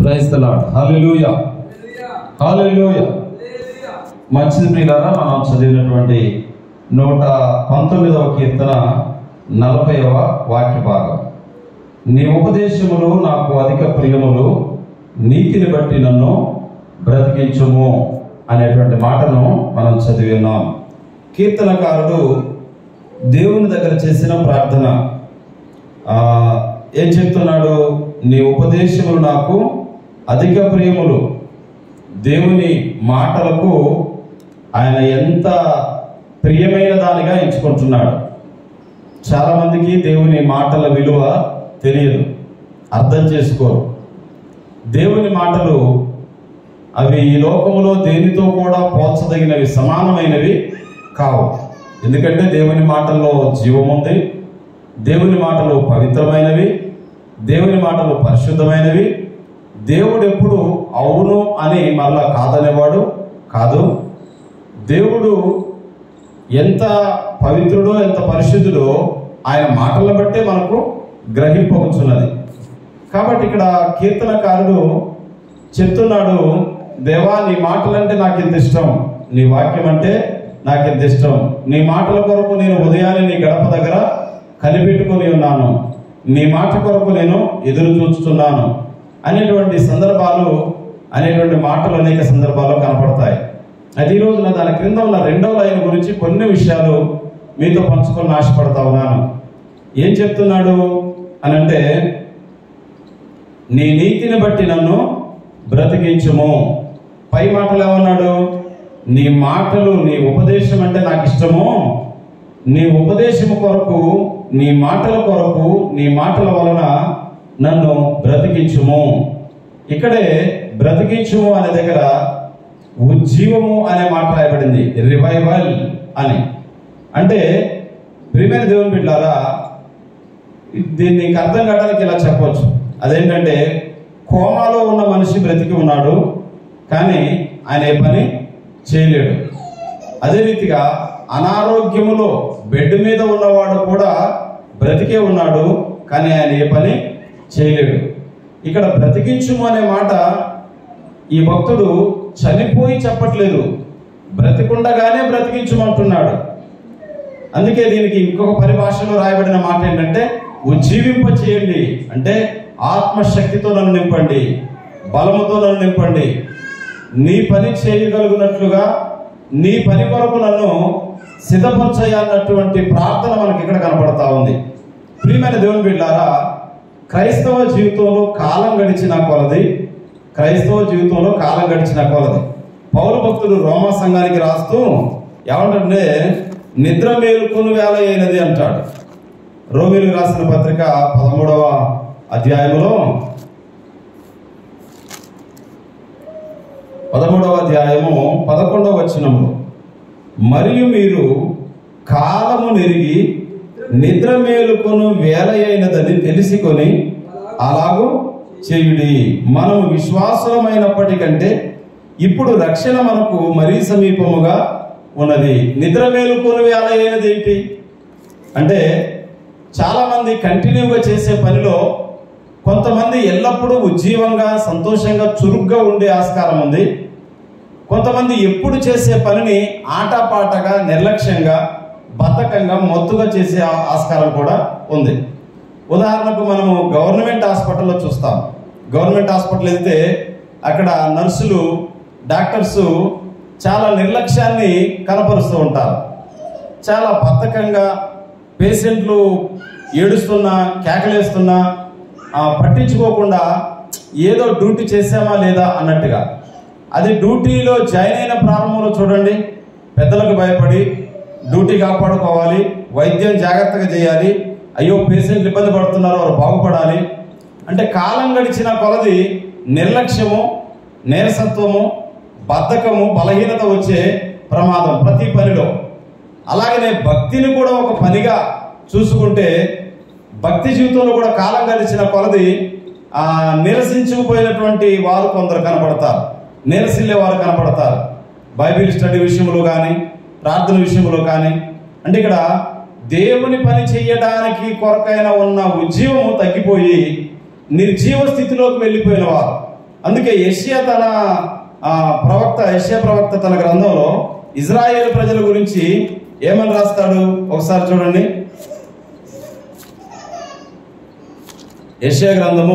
Praise the Lord hallelujah hallelujah మంచిది ప్రియులారా మనం చదివినటువంటి నూట పంతొమ్మిదవ కీర్తన నలభైవ వాక్య భాగం నీ ఉపదేశములు నాకు అధిక ప్రియములు నీతిని బట్టి నన్ను బ్రతికించుము అనేటువంటి మాటను మనం చదివి ఉన్నాం కీర్తనకారుడు దేవుని దగ్గర చేసిన ప్రార్థన ఆ, ఏం చెప్తున్నాడు నీ ఉపదేశములు నాకు అధిక ప్రియములు దేవుని మాటలకు ఆయన ఎంత ప్రియమైన దానిగా ఎంచుకుంటున్నాడు చాలా మందికి దేవుని మాటల విలువ తెలియదు అర్థం చేసుకోరు దేవుని మాటలు అవి ఈ లోకములో దేనితో కూడా పోల్చదగినవి సమానమైనవి కావు ఎందుకంటే దేవుని మాటల్లో జీవం ఉంది దేవుని మాటలు పవిత్రమైనవి దేవుని మాటలు పరిశుద్ధమైనవి దేవుడు ఎప్పుడు అవును అని మళ్ళా కాదనేవాడు కాదు దేవుడు ఎంత పవిత్రుడో ఎంత పరిశుద్ధుడో ఆయన మాటలను బట్టే మనకు గ్రహింపవచ్చున్నది కాబట్టి ఇక్కడ కీర్తనకారుడు చెప్తున్నాడు దేవా నీ మాటలంటే నాకు ఇంత ఇష్టం నీ వాక్యం అంటే నాకు ఇంత ఇష్టం నీ మాటల కొరకు నేను ఉదయాన్నే నీ గడప దగ్గర కనిపెట్టుకొని ఉన్నాను నీ మాట కొరకు నేను ఎదురు చూస్తున్నాను అనేటువంటి సందర్భాలు అనేటువంటి మాటలు అనేక సందర్భాల్లో కనపడతాయి అయితే ఈ రోజున దాని క్రింద ఉన్న రెండవ లైన్ గురించి కొన్ని విషయాలు మీతో పంచుకొని ఆశపడతా ఉన్నాను ఏం చెప్తున్నాడు అని అంటే నీ నీతిని బట్టి నన్ను బ్రతికించుము పై మాటలు ఏమన్నాడు నీ మాటలు నీ ఉపదేశం అంటే నాకు ఇష్టము నీ ఉపదేశము కొరకు నీ మాటల కొరకు నీ మాటల వలన నన్ను బ్రతికించుము ఇక్కడే బ్రతికించుము అనే దగ్గర ఉజ్జీవము అనే మాట రాయబడింది రివైవల్ అని అంటే ప్రియమైన దేవుని బిడ్డారా దీన్ని ఇంక అర్థం కావడానికి ఇలా చెప్పవచ్చు అదేంటంటే కోమాలో ఉన్న మనిషి బ్రతికి ఉన్నాడు కానీ ఆయన ఏ పని చేయలేడు అదే రీతిగా అనారోగ్యములో బెడ్ మీద ఉన్నవాడు కూడా బ్రతికే ఉన్నాడు కానీ ఆయన ఏ పని చేయలేడు ఇక్కడ బ్రతికించుము అనే మాట ఈ భక్తుడు చనిపోయి చెప్పట్లేదు బ్రతికుండగానే బ్రతికించుమంటున్నాడు అందుకే దీనికి ఇంకొక పరిభాషలో రాయబడిన మాట ఏంటంటే ఉజ్జీవింప చేయండి అంటే ఆత్మశక్తితో నన్ను నింపండి బలముతో నన్ను నింపండి నీ పని చేయగలుగునట్లుగా నీ పని కొరకు నన్ను సిద్ధపరచయ్యన్నటువంటి ప్రార్థన మనకి ఇక్కడ కనపడతా ఉంది ప్రియమైన దేవుని బిడ్డారా క్రైస్తవ జీవితంలో కాలం గడిచిన కొలది క్రైస్తవ జీవితంలో కాలం గడిచిన కొలది పౌర భక్తుడు రోమా సంఘానికి రాస్తూ ఏమంటే నిద్ర మేలుకుని వేల అయినది అంటాడు రోమిలకు రాసిన పత్రిక పదమూడవ అధ్యాయంలో పదమూడవ అధ్యాయము పదకొండవ వచనములో మరియు మీరు కాలము నెరిగి నిద్ర మేలుకొను వేల అయినదని తెలుసుకొని అలాగూ చేయుడి మనము విశ్వాసమైనప్పటికంటే ఇప్పుడు రక్షణ మనకు మరీ సమీపముగా ఉన్నది నిద్ర మేలుకొని వేల అయినది ఏంటి అంటే చాలా మంది కంటిన్యూగా చేసే పనిలో కొంతమంది ఎల్లప్పుడూ ఉజ్జీవంగా సంతోషంగా చురుగ్గా ఉండే ఆస్కారం ఉంది కొంతమంది ఎప్పుడు చేసే పనిని ఆటపాటగా నిర్లక్ష్యంగా బద్ధకంగా మొత్తుగా చేసే ఆ- ఆస్కారం కూడా ఉంది ఉదాహరణకు మనము గవర్నమెంట్ హాస్పిటల్లో చూస్తాం గవర్నమెంట్ హాస్పిటల్ వెళ్తే అక్కడ నర్సులు డాక్టర్స్ చాలా నిర్లక్ష్యాన్ని కనపరుస్తూ ఉంటారు చాలా బద్ధకంగా పేషెంట్లు ఏడుస్తున్నా కేకలేస్తున్నా ఆ, పట్టించుకోకుండా ఏదో డ్యూటీ చేసామా లేదా అన్నట్టుగా అది డ్యూటీలో జాయిన్ అయిన ప్రారంభంలో చూడండి పెద్దలకు భయపడి డ్యూటీ కాపాడుకోవాలి వైద్యం జాగ్రత్తగా చేయాలి అయ్యో పేషెంట్లు ఇబ్బంది పడుతున్నారు వారు బాగుపడాలి అంటే కాలం గడిచిన కొలది నిర్లక్ష్యము నీరసత్వము బద్ధకము బలహీనత వచ్చే ప్రమాదం ప్రతి పనిలో అలాగనే భక్తిని కూడా ఒక పనిగా చూసుకుంటే భక్తి జీవితంలో కూడా కాలం గడిచిన కొలది ఆ నిరసించుకుపోయినటువంటి వారు కొందరు కనపడతారు నిరసిల్లే వారు కనపడతారు బైబిల్ స్టడీ విషయంలో కానీ ప్రార్థన విషయంలో కానీ అంటే ఇక్కడ దేవుని పని చేయడానికి కొరకైన ఉన్న ఉజ్జీవము తగ్గిపోయి నిర్జీవ స్థితిలోకి వెళ్ళిపోయిన వారు అందుకే యెషయా తన ఆ, ప్రవక్త యెషయా ప్రవక్త తన గ్రంథంలో ఇజ్రాయేల్ ప్రజల గురించి ఏమని రాస్తాడు ఒకసారి చూడండి యెషయా గ్రంథము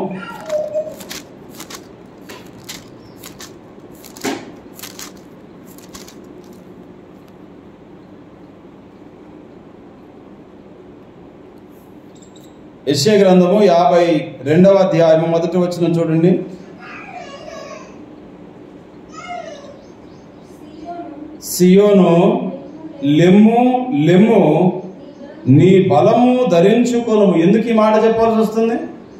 యెషయా గ్రంథము యాభై రెండవ అధ్యాయము మొదటి వచ్చిన చూడండి సియోను లెమ్ము లెమ్ము నీ బలము ధరించుకొను ఎందుకు ఈ మాట చెప్పాల్సి వస్తుంది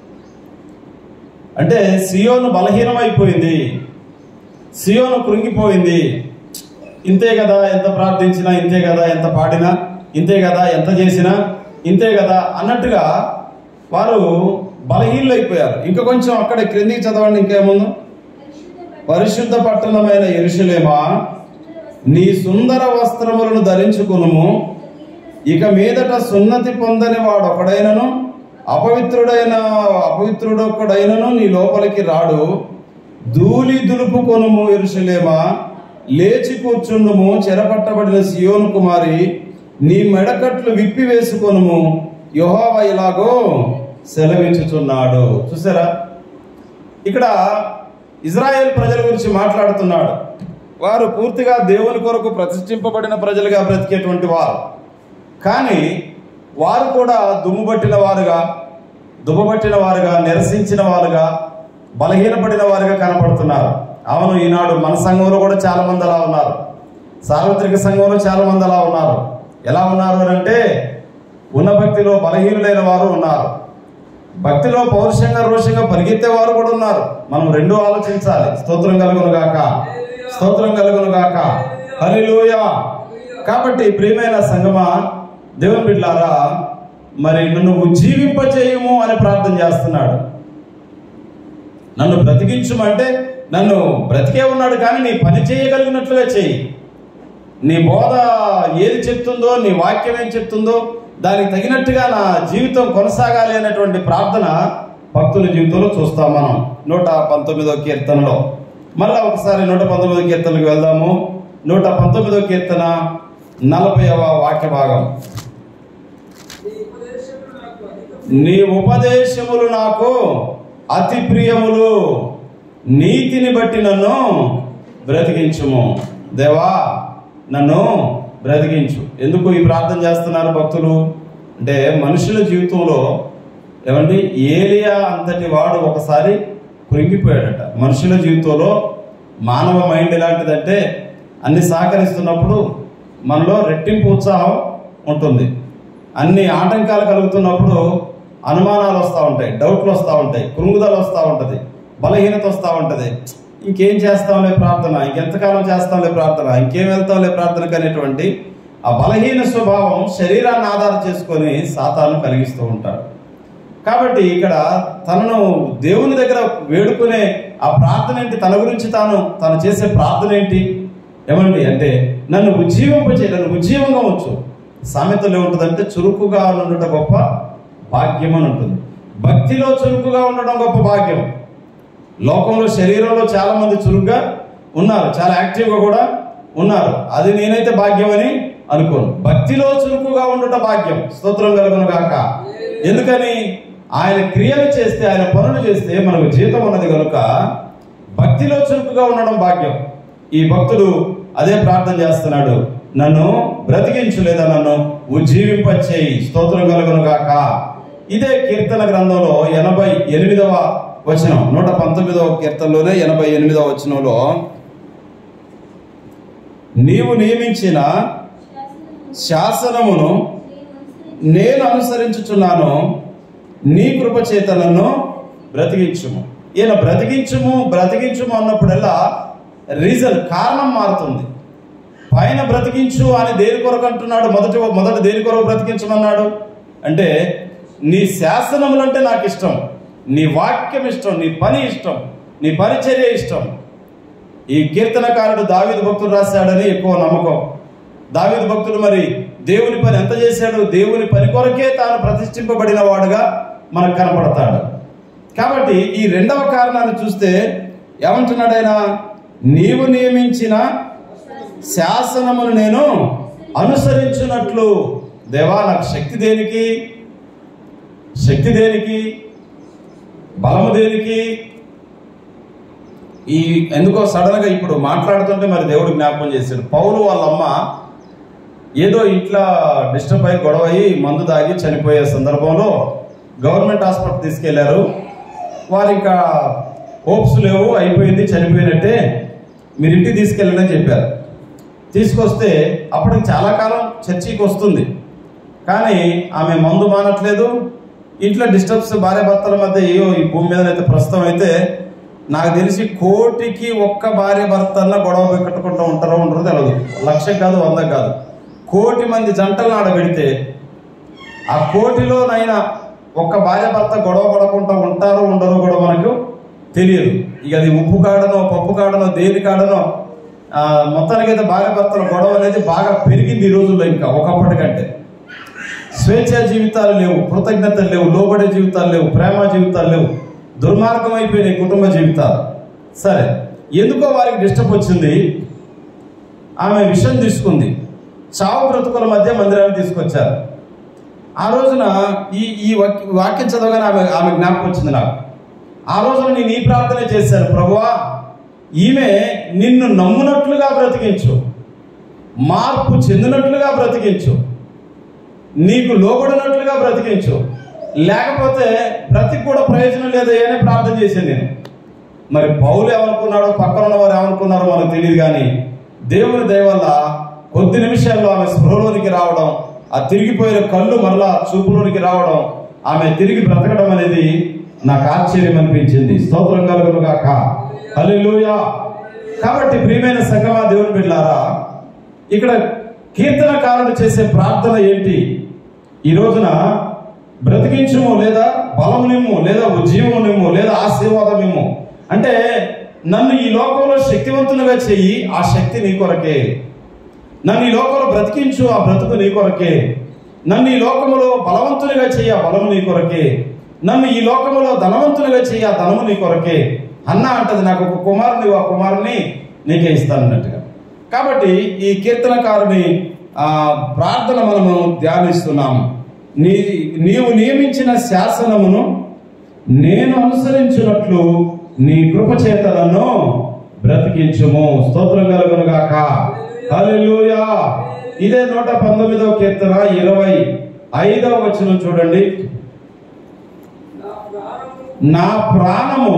అంటే సియోను బలహీనమైపోయింది సియోను కృంగిపోయింది ఇంతే కదా ఎంత ప్రార్థించినా ఇంతే కదా ఎంత పాడినా ఇంతే కదా ఎంత చేసినా ఇంతే కదా అన్నట్టుగా వారు బలహీనైపోయారు ఇంకా కొంచెం అక్కడ క్రిందికి చదవండి ఇంకేముందో పరిశుద్ధ పట్టణమైన ఎరుషలేమా నీ సుందర వస్త్రములను ధరించుకునుము ఇక మీదట సున్నతి పొందని వాడు ఒకడైనను అపవిత్రుడైన అపవిత్రుడొక్కడైనను నీ లోపలికి రాడు ధూళి దులుపుకొనుము ఎరుషలేమా లేచి కూర్చుండుము చెరపట్టబడిన సియోను కుమారి నీ మెడకట్లు విప్పి వేసుకొనుము యెహోవా ఇలాగో సెలవించుచున్నాడు చూసారా ఇక్కడ ఇజ్రాయెల్ ప్రజల గురించి మాట్లాడుతున్నాడు వారు పూర్తిగా దేవుని కొరకు ప్రతిష్ఠింపబడిన ప్రజలుగా బ్రతికేటువంటి వారు కానీ వారు కూడా దుమ్ము పట్టిన వారుగా దుబ్బబట్టిన వారుగా నిరసించిన వారుగా బలహీనపడిన వారుగా కనపడుతున్నారు అవును ఈనాడు మన సంఘంలో కూడా చాలా మంది అలా ఉన్నారు సార్వత్రిక సంఘంలో చాలా మంది అలా ఉన్నారు ఎలా ఉన్నారు అని అంటే ఉన్న భక్తిలో బలహీనులైన వారు ఉన్నారు భక్తిలో పౌరుషంగా రోషంగా పరిగెత్తే వారు కూడా ఉన్నారు మనం రెండు ఆలోచించాలి స్తోత్రం కలుగును గాక స్తోత్రం కలుగును గాక హల్లెలూయా కాబట్టి ప్రియమైన సంగమా దేవుని బిడ్డలారా మరి నన్ను ఉజ్జీవింపచేయము అని ప్రార్థన చేస్తున్నాడు నన్ను బ్రతికించుమంటే నన్ను బ్రతికే ఉన్నాడు కానీ నీ పని చేయగలిగినట్లుగా చేయి నీ బోధ ఏది చెప్తుందో నీ వాక్యం ఏం చెప్తుందో దానికి తగినట్టుగా నా జీవితం కొనసాగాలి అనేటువంటి ప్రార్థన భక్తుల జీవితంలో చూస్తాం మనం నూట పంతొమ్మిదో కీర్తనలో మళ్ళా ఒకసారి నూట పంతొమ్మిదో కీర్తనకు వెళ్దాము నూట పంతొమ్మిదో కీర్తన నలభైవ వాక్య భాగం నీ ఉపదేశములు నాకు అధిక నీ ఉపదేశములు నాకు అతి ప్రియములు నీతిని బట్టి నన్ను బ్రతికించుము దేవా నన్ను బ్రతికించు ఎందుకు ఈ ప్రార్థన చేస్తున్నారు భక్తులు అంటే మనుషుల జీవితంలో ఏమండి ఏలియా అంతటి వాడు ఒకసారి కృంగిపోయాడట మనుషుల జీవితంలో మానవ మైండ్ ఎలాంటిదంటే అన్ని సహకరిస్తున్నప్పుడు మనలో రెట్టింపు ఉత్సాహం ఉంటుంది అన్ని ఆటంకాలు కలుగుతున్నప్పుడు అనుమానాలు వస్తూ ఉంటాయి డౌట్లు వస్తూ ఉంటాయి కృంగుదలు వస్తూ ఉంటుంది బలహీనత వస్తూ ఉంటుంది ఇంకేం చేస్తాంలే ప్రార్థన ఇంకెంతకాలం చేస్తాంలే ప్రార్థన ఇంకేం వెళ్తాంలే ప్రార్థనకు అనేటువంటి ఆ బలహీన స్వభావం శరీరాన్ని ఆధారం చేసుకొని సాతాను కలిగిస్తూ ఉంటాడు కాబట్టి ఇక్కడ తనను దేవుని దగ్గర వేడుకునే ఆ ప్రార్థన ఏంటి తన గురించి తాను తను చేసే ప్రార్థన ఏంటి ఏమండి అంటే నన్ను ఉజ్జీవింపచే నన్ను ఉజ్జీవంగా ఉంచు సామెతలు ఏముంటుందంటే చురుకుగా ఉండటం గొప్ప భాగ్యం అని ఉంటుంది భక్తిలో చురుకుగా ఉండడం గొప్ప భాగ్యం లోకంలో శరీరంలో చాలా మంది చురుగ్గా ఉన్నారు చాలా యాక్టివ్గా కూడా ఉన్నారు అది నేనైతే భాగ్యం అని అనుకోను భక్తిలో చురుకుగా ఉండటం భాగ్యం స్తోత్రం కలుగును గాక ఎందుకని ఆయన క్రియలు చేస్తే ఆయన పనులు చేస్తే మనకు జీతం ఉన్నది కనుక భక్తిలో చురుకుగా ఉండడం భాగ్యం ఈ భక్తుడు అదే ప్రార్థన చేస్తున్నాడు నన్ను బ్రతికించు లేదా నన్ను ఉజ్జీవింపచేయి స్తోత్రం కలుగును గాక ఇదే కీర్తన గ్రంథంలో ఎనభై ఎనిమిదవ వచనం నూట పంతొమ్మిదవ కీర్తనలోనే ఎనభై ఎనిమిదవ వచనంలో నీవు నియమించిన శాసనమును నేను అనుసరించుచున్నాను నీ కృప చేత నన్ను బ్రతికించుము ఈయన బ్రతికించుము బ్రతికించుము అన్నప్పుడల్లా రీజన్ కారణం మారుతుంది పైన బ్రతికించు అని దేని కొరకు అంటున్నాడు మొదటి మొదట దేని కొరకు బ్రతికించమన్నాడు అంటే నీ శాసనములంటే నాకు ఇష్టం నీ వాక్యం ఇష్టం నీ పని ఇష్టం నీ పరిచర్య ఇష్టం ఈ కీర్తనకారుడు దావీదు భక్తుడు రాశాడని ఎక్కువ నమ్మకం దావీదు భక్తుడు మరి దేవుని పని ఎంత చేశాడు దేవుని పని కొరకే తాను ప్రతిష్ఠింపబడిన వాడుగా మనకు కనపడతాడు కాబట్టి ఈ రెండవ కారణాన్ని చూస్తే ఏమంటున్నాడు ఆయన నీవు నియమించిన శాసనమును నేను అనుసరించినట్లు దేవా నాకు శక్తి దేనికి శక్తి దేనికి బలము దేనికి ఈ ఎందుకో సడన్గా ఇప్పుడు మాట్లాడుతుంటే మరి దేవుడు జ్ఞాపకం చేశాడు పౌలు వాళ్ళ అమ్మ ఏదో ఇట్లా డిస్టర్బ్ అయ్యి గొడవ అయ్యి మందు తాగి చనిపోయే సందర్భంలో గవర్నమెంట్ హాస్పిటల్ తీసుకెళ్లారు వారు ఇంకా హోప్స్ లేవు అయిపోయింది చనిపోయినట్టే మీరు ఇంటికి తీసుకెళ్ళండి అని చెప్పారు తీసుకొస్తే అప్పటికి చాలా కాలం చర్చికి వస్తుంది కానీ ఆమె మందు మానట్లేదు ఇంట్లో డిస్టర్బ్స్ భార్య భర్తల మధ్య ఏయో ఈ భూమి మీద అయితే ప్రస్తుతం అయితే నాకు తెలిసి కోటికి ఒక్క భార్య భర్తన్న గొడవ పెట్టుకుంటూ ఉంటారో ఉంటారో తెలియదు లక్ష కాదు వంద కాదు కోటి మంది జంటలు ఆడబెడితే ఆ కోటిలోనైనా ఒక్క భార్య భర్త గొడవ పడకుండా ఉంటారో ఉండరో కూడా మనకు తెలియదు ఇక అది ఉప్పు కాడనో పప్పు కాడనో దేని కాడనో ఆ, మొత్తానికి అయితే భార్య భర్తల గొడవ అనేది బాగా పెరిగింది ఈ రోజుల్లో ఇంకా ఒకప్పటి కంటే స్వేచ్ఛ జీవితాలు లేవు కృతజ్ఞతలు లేవు లోబడే జీవితాలు లేవు ప్రేమ జీవితాలు లేవు దుర్మార్గం అయిపోయినాయి కుటుంబ జీవితాలు సరే ఎందుకో వారికి డిస్టర్బ్ వచ్చింది ఆమె విషయం తీసుకుంది చావు బ్రతుకుల మధ్య మందిరాన్ని తీసుకొచ్చారు ఆ రోజున ఈ ఈ వాక్య- వాక్యం చదవగానే ఆమె ఆమె జ్ఞాపకం వచ్చింది నాకు ఆ రోజున నేను ఈ ప్రార్థన చేశాను ప్రభువా ఈమె నిన్ను నమ్మునట్లుగా బ్రతికించు మార్పు చెందినట్లుగా బ్రతికించు నీకు లోబడినట్లుగా బ్రతికించు లేకపోతే బ్రతికి కూడా ప్రయోజనం లేదు అని ప్రార్థన చేశాను నేను మరి పౌలు ఏమనుకున్నాడో పక్కన ఉన్న వారు ఏమనుకున్నారో మనకు తెలియదు కానీ దేవుని దయ వల్ల కొద్ది నిమిషాల్లో ఆమె స్పృహలోనికి రావడం ఆ తిరిగిపోయిన కళ్ళు మరలా చూపులోనికి రావడం ఆమె తిరిగి బ్రతకడం అనేది నాకు ఆశ్చర్యం అనిపించింది స్తోత్రం కలుగును గాక హల్లెలూయా కాబట్టి ప్రియమైన సంగమా దేవుని బిడ్డారా ఇక్కడ కీర్తనకారుడు చేసే ప్రార్థన ఏంటి ఈ రోజున బ్రతికించుము లేదా బలము నిమ్ము లేదా ఉజ్జీవము నిమ్ము లేదా ఆశీర్వాదం ఇమ్ము అంటే నన్ను ఈ లోకంలో శక్తివంతునిగా చెయ్యి ఆ శక్తి నీ కొరకే నన్ను ఈ లోకంలో బ్రతికించు ఆ బ్రతుకు నీ కొరకే నన్ను ఈ లోకములో బలవంతునిగా చెయ్యి ఆ బలము నీ కొరకే నన్ను ఈ లోకములో ధనవంతునిగా చెయ్యి ఆ ధనము నీ కొరకే అన్న అంటది నాకు ఒక కుమారుని ఆ కుమారుని నీకే ఇస్తానన్నట్టుగా కాబట్టి ఈ కీర్తనకారుని ఆ ప్రార్థన మనము ధ్యానిస్తున్నాము నీ నీవు నియమించిన శాసనమును నేను అనుసరించినట్లు నీ కృప చేత నన్ను బ్రతికించుము స్తోత్రం కలుగును గాక హల్లెలూయా ఇదే నూట పంతొమ్మిదవ కీర్తన ఇరవై ఐదవ వచనం చూడండి నా ప్రాణము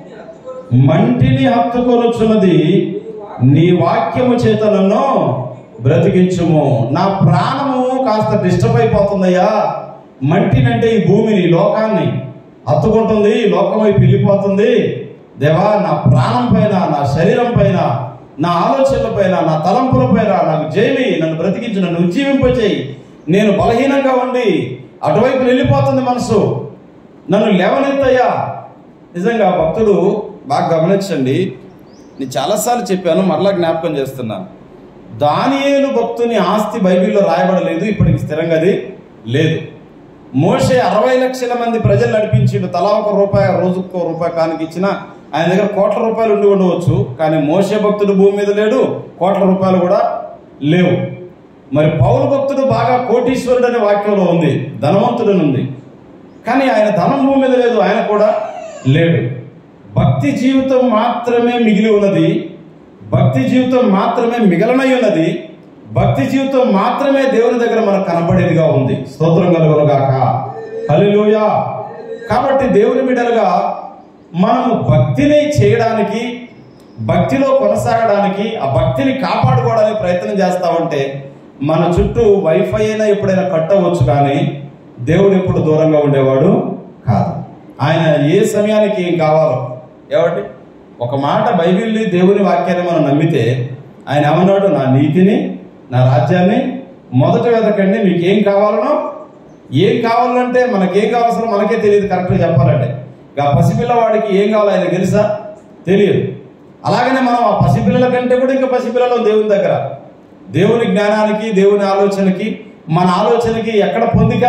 మంటిని హత్తుకొనుచున్నది నీ వాక్యము చేత నన్ను బ్రతికించుము నా ప్రాణము కాస్త డిస్టర్బ్ అయిపోతుందయ్యా మంటినంటే ఈ భూమిని ఈ లోకాన్ని హత్తుకుంటుంది ఈ లోకం వైపు వెళ్ళిపోతుంది దేవా నా ప్రాణం పైన నా శరీరం పైన నా ఆలోచనల పైన నా తలంపుల పైన నాకు జైమి నన్ను బ్రతికించు నన్ను ఉజ్జీవింపచేయి నేను బలహీనంగా ఉండి అటువైపు వెళ్ళిపోతుంది మనసు నన్ను లేవనెత్తయ్యా నిజంగా భక్తుడు బాగా గమనించండి నేను చాలాసార్లు చెప్పాను మరలా జ్ఞాపకం చేస్తున్నా దానియేలు భక్తుని ఆస్తి బైబిల్లో రాయబడలేదు ఇప్పటికి స్థిరంగా అది లేదు మోషే అరవై లక్షల మంది ప్రజలు నడిపించిండు తలా ఒక రూపాయి రోజుకో రూపాయి కానికి ఇచ్చిన ఆయన దగ్గర కోట్ల రూపాయలు ఉండి ఉండవచ్చు కానీ మోసే భక్తుడు భూమి మీద లేడు కోట్ల రూపాయలు కూడా లేవు మరి పౌరు భక్తుడు బాగా కోటీశ్వరుడు అనే వాక్యంలో ఉంది ధనవంతుడు అని ఉంది కానీ ఆయన ధనం భూమి మీద లేదు ఆయన కూడా లేడు భక్తి జీవితం మాత్రమే మిగిలి ఉన్నది భక్తి జీవితం మాత్రమే మిగలనై ఉన్నది భక్తి జీవితం మాత్రమే దేవుని దగ్గర మనకు కనబడేదిగా ఉంది స్తోత్రం కలుగునుగాక హల్లెలూయా కాబట్టి దేవుని బిడ్డలుగా మనము భక్తిని చేయడానికి భక్తిలో కొనసాగడానికి ఆ భక్తిని కాపాడుకోవడానికి ప్రయత్నం చేస్తామంటే మన చుట్టూ వైఫై అయినా ఎప్పుడైనా కట్టవచ్చు కానీ దేవుడు ఎప్పుడు దూరంగా ఉండేవాడు కాదు ఆయన ఏ సమయానికి ఏం కావాలో ఏమండి ఒక మాట బైబిల్ని దేవుని వాక్యాన్ని మనం నమ్మితే ఆయన ఏమన్నాడు నా నీతిని నా రాజ్యాన్ని మొదట వెతకండి మీకు ఏం కావాలనో ఏం కావాలంటే మనకేం కావాల్సిన మనకే తెలియదు కరెక్ట్గా చెప్పాలంటే ఇక ఆ పసిపిల్లవాడికి ఏం కావాలో ఆయన తెలుసా తెలియదు అలాగనే మనం ఆ పసిపిల్లల కంటే కూడా ఇంకా పసిపిల్లలు దేవుని దగ్గర దేవుని జ్ఞానానికి దేవుని ఆలోచనకి మన ఆలోచనకి ఎక్కడ పొందిక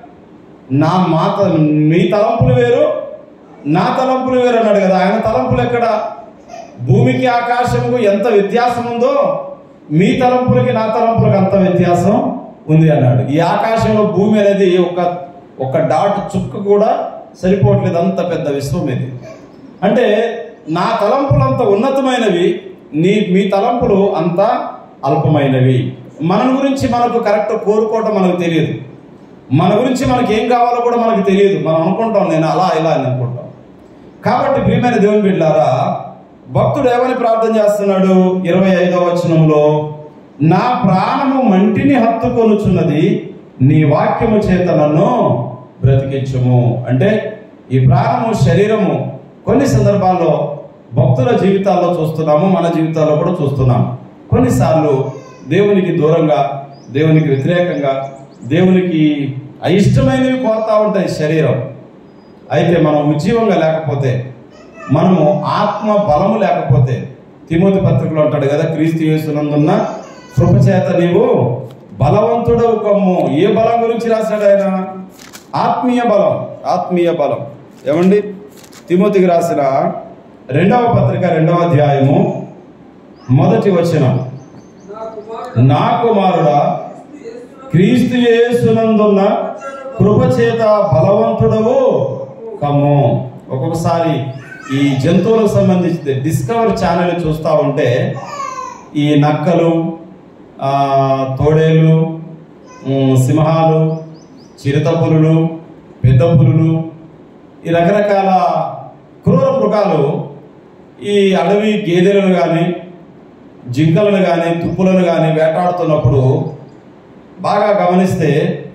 నా మాత మీ తలంపులు వేరు నా తలంపులు వేరు అన్నాడు కదా ఆయన తలంపులు ఎక్కడ భూమికి ఆకాశముకు ఎంత వ్యత్యాసం ఉందో మీ తలంపులకి నా తలంపులకి అంత వ్యత్యాసం ఉంది అన్నాడు ఈ ఆకాశంలో భూమి అనేది ఒక ఒక డాట్ చుక్క కూడా సరిపోవట్లేదు అంత పెద్ద విశ్వం ఇది అంటే నా తలంపులు అంత ఉన్నతమైనవి నీ మీ తలంపులు అంత అల్పమైనవి మన గురించి మనకు కరెక్ట్ కోరుకోవటం మనకు తెలియదు మన గురించి మనకి ఏం కావాలో కూడా మనకు తెలియదు మనం అనుకుంటాం నేను అలా ఇలా అని అనుకుంటాం కాబట్టి ప్రియమైన దేవుని బిడ్డారా భక్తుడు ఏమని ప్రార్థన చేస్తున్నాడు ఇరవై ఐదవ వచనంలో నా ప్రాణము మంటిని హత్తుకొనుచున్నది నీ వాక్యము చేత నన్ను బ్రతికించుము అంటే ఈ ప్రాణము శరీరము కొన్ని సందర్భాల్లో భక్తుల జీవితాల్లో చూస్తున్నాము మన జీవితాల్లో కూడా చూస్తున్నాము కొన్నిసార్లు దేవునికి దూరంగా దేవునికి వ్యతిరేకంగా దేవునికి అయిష్టమైనవి కోరుతా ఉంటాయి శరీరం అయితే మనం ఉజ్జీవంగా లేకపోతే మనము ఆత్మ బలము లేకపోతే తిమోతి పత్రికలో అంటాడు కదా క్రీస్తు యేసునందున్న కృపచేత నీవు బలవంతుడవు కమ్ము ఏ బలం గురించి రాశాడు ఆయన ఆత్మీయ బలం ఆత్మీయ బలం ఏమండి తిమోతికి రాసిన రెండవ పత్రిక రెండవ అధ్యాయము మొదటి వచనం నా కుమారుడు నా కుమారుడా క్రీస్తు యేసునందున్న కృపచేత బలవంతుడవు కమ్ము ఒక్కొక్కసారి ఈ జంతువులకు సంబంధించి డిస్కవర్ ఛానల్ చూస్తూ ఉంటే ఈ నక్కలు ఆ, తోడేళ్ళు ఉమ్, సింహాలు చిరుత పులులు పెద్ద పులులు ఈ రకరకాల క్రూర మృగాలు ఈ అడవి గేదెలను కానీ జింకలను కానీ తుప్పులను కానీ వేటాడుతున్నప్పుడు బాగా గమనిస్తే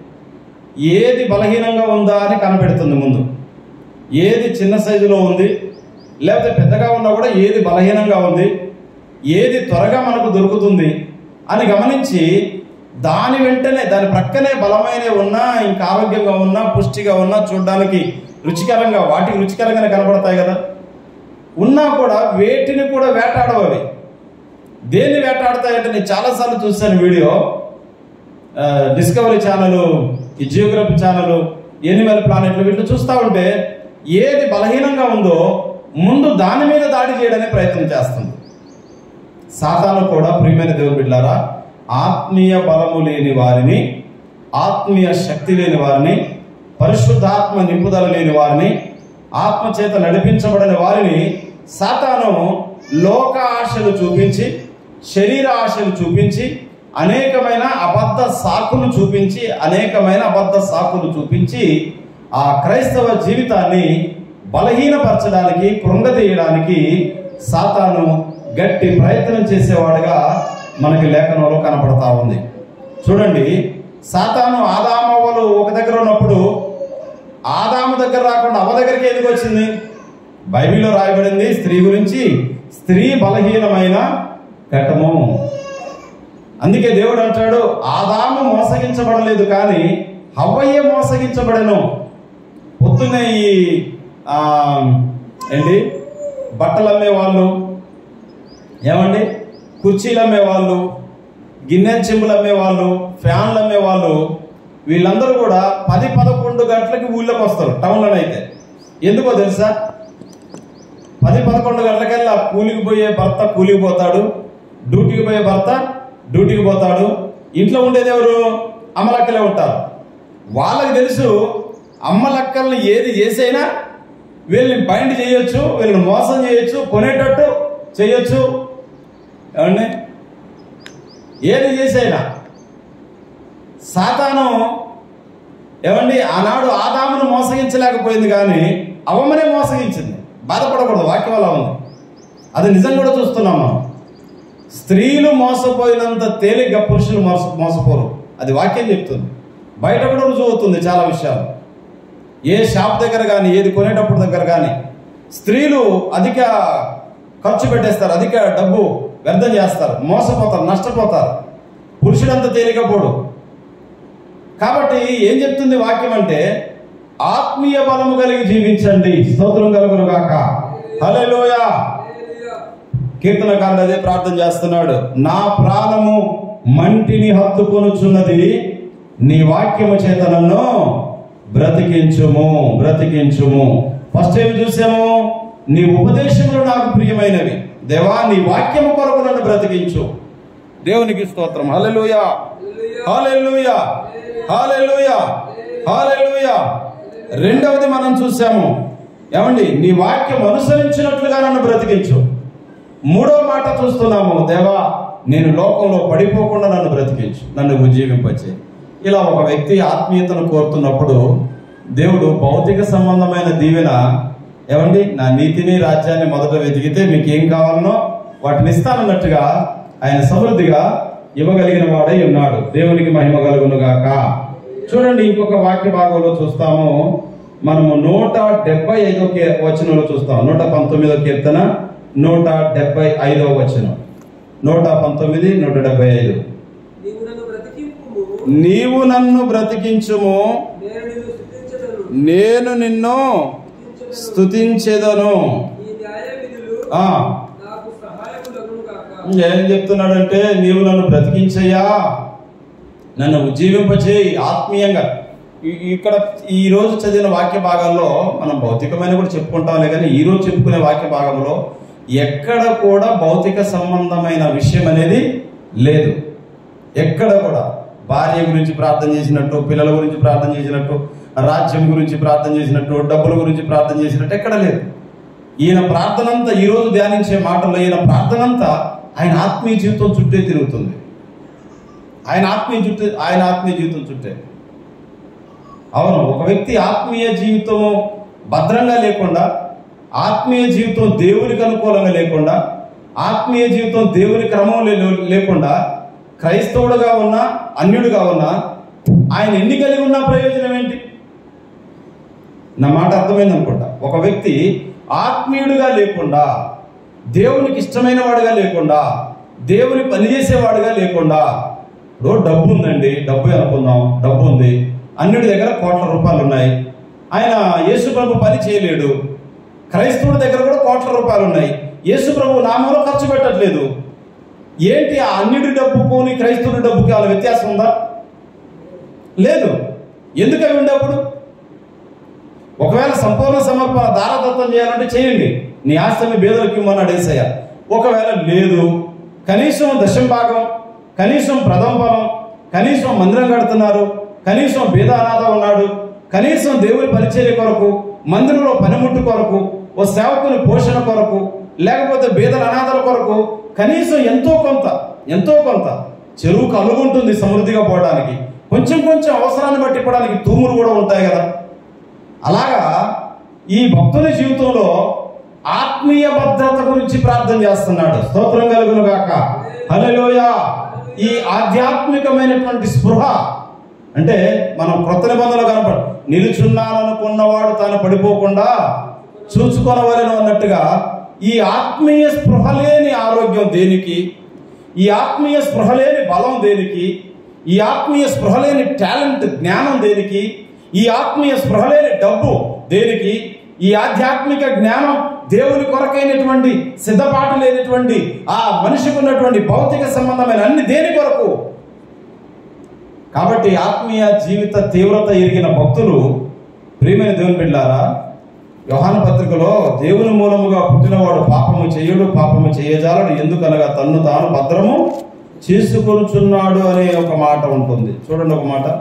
ఏది బలహీనంగా ఉందా అని కనపెడుతుంది ముందు ఏది చిన్న సైజులో ఉంది లేకపోతే పెద్దగా ఉన్నా కూడా ఏది బలహీనంగా ఉంది ఏది త్వరగా మనకు దొరుకుతుంది అని గమనించి దాని వెంటనే దాని ప్రక్కనే బలమైన ఉన్నా ఇంకా ఆరోగ్యంగా ఉన్నా పుష్టిగా ఉన్నా చూడడానికి రుచికరంగా వాటికి రుచికరంగానే కనబడతాయి కదా ఉన్నా కూడా వేటిని కూడా వేటాడవు అవి దేన్ని వేటాడతాయంటే నేను చాలాసార్లు చూశాను వీడియో ఆ, డిస్కవరీ ఛానల్ ఈ జియోగ్రఫీ ఛానల్ ఎనిమల్ ప్లానెట్లు వీటిని చూస్తూ ఉంటే ఏది బలహీనంగా ఉందో ముందు దాని మీద దాడి చేయడానికి ప్రయత్నం చేస్తుంది సాతాను కూడా ప్రియమైన దేవుని బిడ్డారా ఆత్మీయ బలము లేని వారిని ఆత్మీయ శక్తి లేని వారిని పరిశుద్ధాత్మ నింపుదల లేని వారిని ఆత్మ చేత నడిపించబడని వారిని సాతాను లోక ఆశలు చూపించి శరీర ఆశలు చూపించి అనేకమైన అబద్ధ సాకులు చూపించి అనేకమైన అబద్ధ సాకులు చూపించి ఆ క్రైస్తవ జీవితాన్ని బలహీనపరచడానికి కృంగదీయడానికి సాతాను గట్టి ప్రయత్నం చేసేవాడుగా మనకి లేఖనంలో కనపడతా ఉంది చూడండి సాతాను ఆదామవ్వలు ఒక దగ్గర ఉన్నప్పుడు ఆదాము దగ్గర రాకుండా అవ్వ దగ్గరికి ఎందుకు వచ్చింది బైబిల్లో రాయబడింది స్త్రీ గురించి స్త్రీ బలహీనమైన ఘటము అందుకే దేవుడు అంటాడు ఆదాము మోసగించబడలేదు కానీ హవ్వయ్య మోసగించబడను పొద్దున్నే ఈ ఆ, ఏంటి బట్టలు అమ్మే వాళ్ళు ఏమండి కుర్చీలు అమ్మే వాళ్ళు గిన్నె చెంబులు అమ్మే వాళ్ళు ఫ్యాన్లు అమ్మే వాళ్ళు వీళ్ళందరూ కూడా పది పదకొండు గంటలకి ఊళ్ళోకి వస్తారు టౌన్లో అయితే ఎందుకో తెలుసా పది పదకొండు గంటలకల్లా కూలికి పోయే భర్త కూలికి పోతాడు డ్యూటీకి పోయే భర్త డ్యూటీకి పోతాడు ఇంట్లో ఉండేది ఎవరు అమ్మలక్కలే ఉంటారు వాళ్ళకి తెలుసు అమ్మలక్కల్ని ఏది చేసైనా వీళ్ళని బైండ్ చేయొచ్చు వీళ్ళని మోసం చేయొచ్చు కొనేటట్టు చేయొచ్చు ఏమండి ఏది చేసైనా సాతాను ఏమండి ఆనాడు ఆదామును మోసగించలేకపోయింది కానీ అవమ్మనే మోసగించింది బాధపడకూడదు వాక్యం అలా ఉంది అది నిజం కూడా చూస్తున్నాం మనం స్త్రీలు మోసపోయినంత తేలిగ్గా పురుషులు మోస మోసపోరు అది వాక్యం చెప్తుంది బయట కూడా రుజువు అవుతుంది చాలా విషయాలు ఏ షాప్ దగ్గర కానీ ఏది కొనేటప్పుడు దగ్గర కానీ స్త్రీలు అధిక ఖర్చు పెట్టేస్తారు అధిక డబ్బు వ్యర్థం చేస్తారు మోసపోతారు నష్టపోతారు పురుషుడంత తేలికపోడు కాబట్టి ఏం చెప్తుంది వాక్యం అంటే ఆత్మీయ బలము కలిగి జీవించండి స్తోత్రం కలుగును గాక హల్లెలూయా హల్లెలూయా. కీర్తనకారుడు అదే ప్రార్థన చేస్తున్నాడు నా ప్రాణము మంటిని హత్తుకొనుచున్నది నీ వాక్యము చేత నన్ను బ్రతికించుము బ్రతికించుము ఫస్ట్ ఏం చూసాము నీ ఉపదేశములు నాకు ప్రియమైనవి దేవా నీ వాక్యము కొరకు నన్ను బ్రతికించు దేవునికి స్తోత్రం హల్లెలూయా హల్లెలూయా హల్లెలూయా హల్లెలూయా రెండవది మనం చూసాము ఏమండి నీ వాక్యం అనుసరించినట్లుగా నన్ను బ్రతికించు మూడో మాట చూస్తున్నాము దేవా నేను లోకంలో పడిపోకుండా నన్ను బ్రతికించు నన్ను ఉజ్జీవింపచే ఇలా ఒక వ్యక్తి ఆత్మీయతను కోరుతున్నప్పుడు దేవుడు భౌతిక సంబంధమైన దీవెన ఏమండి నా నీతిని రాజ్యాన్ని మొదట వెతికితే మీకు ఏం కావాలనో వాటిని ఇస్తానన్నట్టుగా ఆయన సమృద్ధిగా ఇవ్వగలిగిన వాడై ఉన్నాడు దేవునికి మహిమ కలుగును గాక చూడండి ఇంకొక వాక్య భాగంలో చూస్తాము మనము నూట డెబ్బై ఐదో కీ- వచనంలో చూస్తాం నూట పంతొమ్మిదో కీర్తన నూట డెబ్బై ఐదో వచనం నూట పంతొమ్మిది నూట డెబ్బై ఐదు నీవు నన్ను బ్రతికింపుము నీవు నన్ను బ్రతికించుము నేను నిన్ను స్థుతించదను నేను నిన్ను స్తుతించదను. స్తుతించెదను ఈ న్యాయ విధులు ఆ నాకు సహాయములగును కాక ఏం చెప్తున్నాడంటే నీవు నన్ను బ్రతికించయ్యా నన్ను ఉజ్జీవింపచేయి ఆత్మీయంగా ఈ- ఇక్కడ ఈ రోజు చదివిన వాక్య భాగాల్లో మనం భౌతికమైన కూడా చెప్పుకుంటాంలే కానీ ఈ రోజు చెప్పుకునే వాక్య భాగంలో ఎక్కడ కూడా భౌతిక సంబంధమైన విషయం అనేది లేదు ఎక్కడ కూడా భార్య గురించి ప్రార్థన చేసినట్టు పిల్లల గురించి ప్రార్థన చేసినట్టు రాజ్యం గురించి ప్రార్థన చేసినట్టు డబ్బుల గురించి ప్రార్థన చేసినట్టు ఎక్కడ లేదు ఈయన ప్రార్థన అంతా ఈ రోజు ధ్యానించే మాటల్లో ఈయన ప్రార్థన అంతా ఆయన ఆత్మీయ జీవితం చుట్టే తిరుగుతుంది ఆయన ఆత్మీయ చుట్టూ ఆయన ఆత్మీయ జీవితం చుట్టే అవును ఒక వ్యక్తి ఆత్మీయ జీవితము భద్రంగా లేకుండా ఆత్మీయ జీవితం దేవునికి అనుకూలంగా లేకుండా ఆత్మీయ జీవితం దేవుని క్రమంలో లే- లేకుండా క్రైస్తవుడుగా ఉన్నా అన్యుడుగా ఉన్నా ఆయన ఎన్ని కలిగి ఉన్న ప్రయోజనం ఏంటి నా మాట అర్థమైంది అనుకుంటా ఒక వ్యక్తి ఆత్మీయుడిగా లేకుండా దేవునికి ఇష్టమైన వాడిగా లేకుండా దేవుని పనిచేసేవాడిగా లేకుండా ఇప్పుడు డబ్బు ఉందండి డబ్బు అనుకుందాం డబ్బు ఉంది అన్నిటి దగ్గర కోట్ల రూపాయలు ఉన్నాయి ఆయన యేసు ప్రభు పని చేయలేడు క్రైస్తవుడి దగ్గర కూడా కోట్ల రూపాయలు ఉన్నాయి యేసు ప్రభు నామంలో ఖర్చు పెట్టట్లేదు ఏంటి ఆ అన్నిటి డబ్బుకుని క్రైస్తవుడి డబ్బుకి వాళ్ళ వ్యత్యాసం ఉందా లేదు ఎందుకు అవి ఉండేప్పుడు ఒకవేళ సంపూర్ణ సమర్పణ దారదత్తం చేయాలంటే చేయండి నీ ఆస్తిని బేదలకు ఇమ్మన్నాడు ఏసయ్య ఒకవేళ లేదు కనీసం దశం భాగం కనీసం ప్రథమ ఫలం కనీసం మందిరం కడుతున్నారు కనీసం బేద అనాథ ఉన్నాడు కనీసం దేవుని పరిచర్య కొరకు మందిరంలో పనిముట్టు కొరకు ఓ సేవకుని పోషణ కొరకు లేకపోతే బేదల అనాథల కొరకు కనీసం ఎంతో కొంత ఎంతో కొంత చెరువు కలుగుంటుంది సమృద్ధిగా పోవడానికి కొంచెం కొంచెం అవసరాన్ని బట్టి ఇవ్వడానికి తూములు కూడా ఉంటాయి కదా అలాగా ఈ భక్తుని జీవితంలో ఆత్మీయ భద్రత గురించి ప్రార్థన చేస్తున్నాడు స్తోత్రం కలుగును గాక హల్లెలూయా ఈ ఆధ్యాత్మికమైనటువంటి స్పృహ అంటే మనం క్రొత్త నిబంధనలు కనపడ నిలుచున్నాననుకున్నవాడు తాను పడిపోకుండా చూసుకొనవలను అన్నట్టుగా ఈ ఆత్మీయ స్పృహ లేని ఆరోగ్యం దేనికి ఈ ఆత్మీయ స్పృహ లేని బలం దేనికి ఈ ఆత్మీయ స్పృహ లేని టాలెంట్ జ్ఞానం దేనికి ఈ ఆత్మీయ స్పృహ లేని డబ్బు దేనికి ఈ ఆధ్యాత్మిక జ్ఞానం దేవుని కొరకైనటువంటి సిద్ధపాటు లేనటువంటి ఆ మనిషికి ఉన్నటువంటి భౌతిక సంబంధమైన అన్ని దేని కొరకు కాబట్టి ఆత్మీయ జీవిత తీవ్రత ఎరిగిన భక్తులు ప్రియమైన దేవుని బిడ్డారా యోహాన పత్రికలో దేవుని మూలముగా పుట్టినవాడు పాపము చేయడు పాపము చేయజాలడు ఎందుకనగా తన్ను తాను భద్రము చేసుకొనుచున్నాడు అనే ఒక మాట ఉంటుంది చూడండి ఒక మాట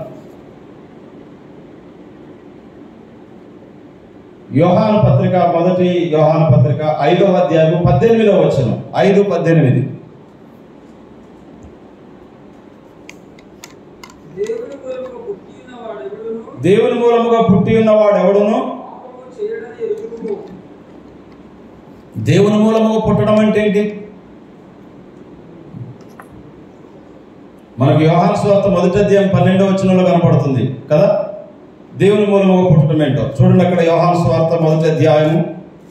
యోహాన పత్రిక మొదటి యోహాన పత్రిక ఐదవ అధ్యాయం పద్దెనిమిదవ వచనం ఐదు పద్దెనిమిది దేవుని మూలముగా పుట్టి ఉన్నవాడు ఎవడును దేవుని మూలముగా పుట్టి ఉన్నవాడు ఎవడును పాపము చేయడని ఎరుగును దేవుని మూలముగా పుట్టడం అంటే ఏంటి మనకు యోహాన్ స్వార్థ మొదటి అధ్యాయం పన్నెండవ వచనంలో కనపడుతుంది కదా దేవుని మూలముగా పుట్టడం ఏంటో చూడండి అక్కడ యోహాన్ స్వార్థ మొదటి అధ్యాయము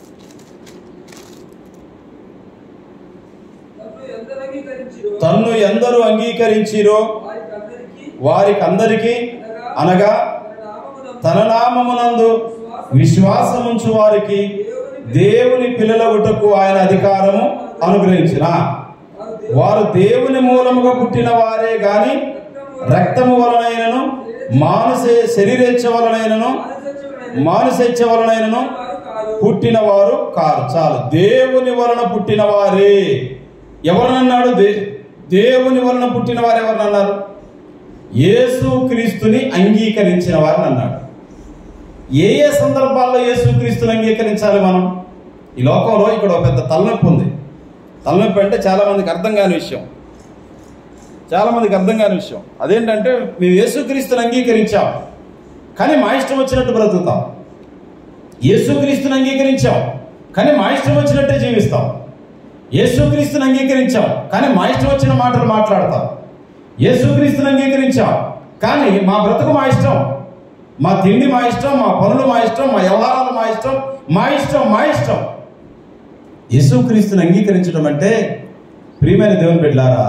తన్ను ఎందరు అంగీకరించిరో తన్ను ఎందరూ అంగీకరించిరో వారికందరికీ వారికి అందరికీ అనగా తన తన నామమునందు నామమునందు విశ్వాసముంచు వారికి దేవుని పిల్లలగుటకు ఆయన అధికారము అనుగ్రహించిన వారు దేవుని మూలముగా పుట్టిన వారే గాని రక్తము వలనైనను మానస శరీరేచ్ఛ వలనైనను మానసేచ్ఛ వలనైనను కాదు పుట్టినవారు కారు చాలు దేవుని వలన పుట్టిన వారే ఎవరన్నాడు దే దేవుని వలన పుట్టిన వారు ఎవరన్నారు యేసు క్రీస్తుని అంగీకరించిన వారిని అన్నాడు ఏ ఏ సందర్భాల్లో యేసు క్రీస్తుని అంగీకరించాలి మనం ఈ లోకంలో ఇక్కడ ఒక పెద్ద తలనొప్పి ఉంది తలనొప్పి అంటే చాలా మందికి అర్థం కాని విషయం చాలా మందికి అర్థం కాని విషయం అదేంటంటే మేము యేసుక్రీస్తుని అంగీకరించాం కానీ మా ఇష్టం వచ్చినట్టు బ్రతుకుతాం యేసుక్రీస్తుని అంగీకరించాం కానీ మా ఇష్టం వచ్చినట్టే జీవిస్తాం యేసుక్రీస్తుని అంగీకరించాం కానీ మా ఇష్టం వచ్చిన మాటలు మాట్లాడతాం యేసుక్రీస్తుని అంగీకరించాం కానీ మా బ్రతుకు మా ఇష్టం మా తిండి మా ఇష్టం మా పనులు మా ఇష్టం మా వ్యవహారాలు మా ఇష్టం మా ఇష్టం మా ఇష్టం యేసుక్రీస్తుని అంగీకరించడం అంటే ప్రియమైన దేవుని బిడ్డారా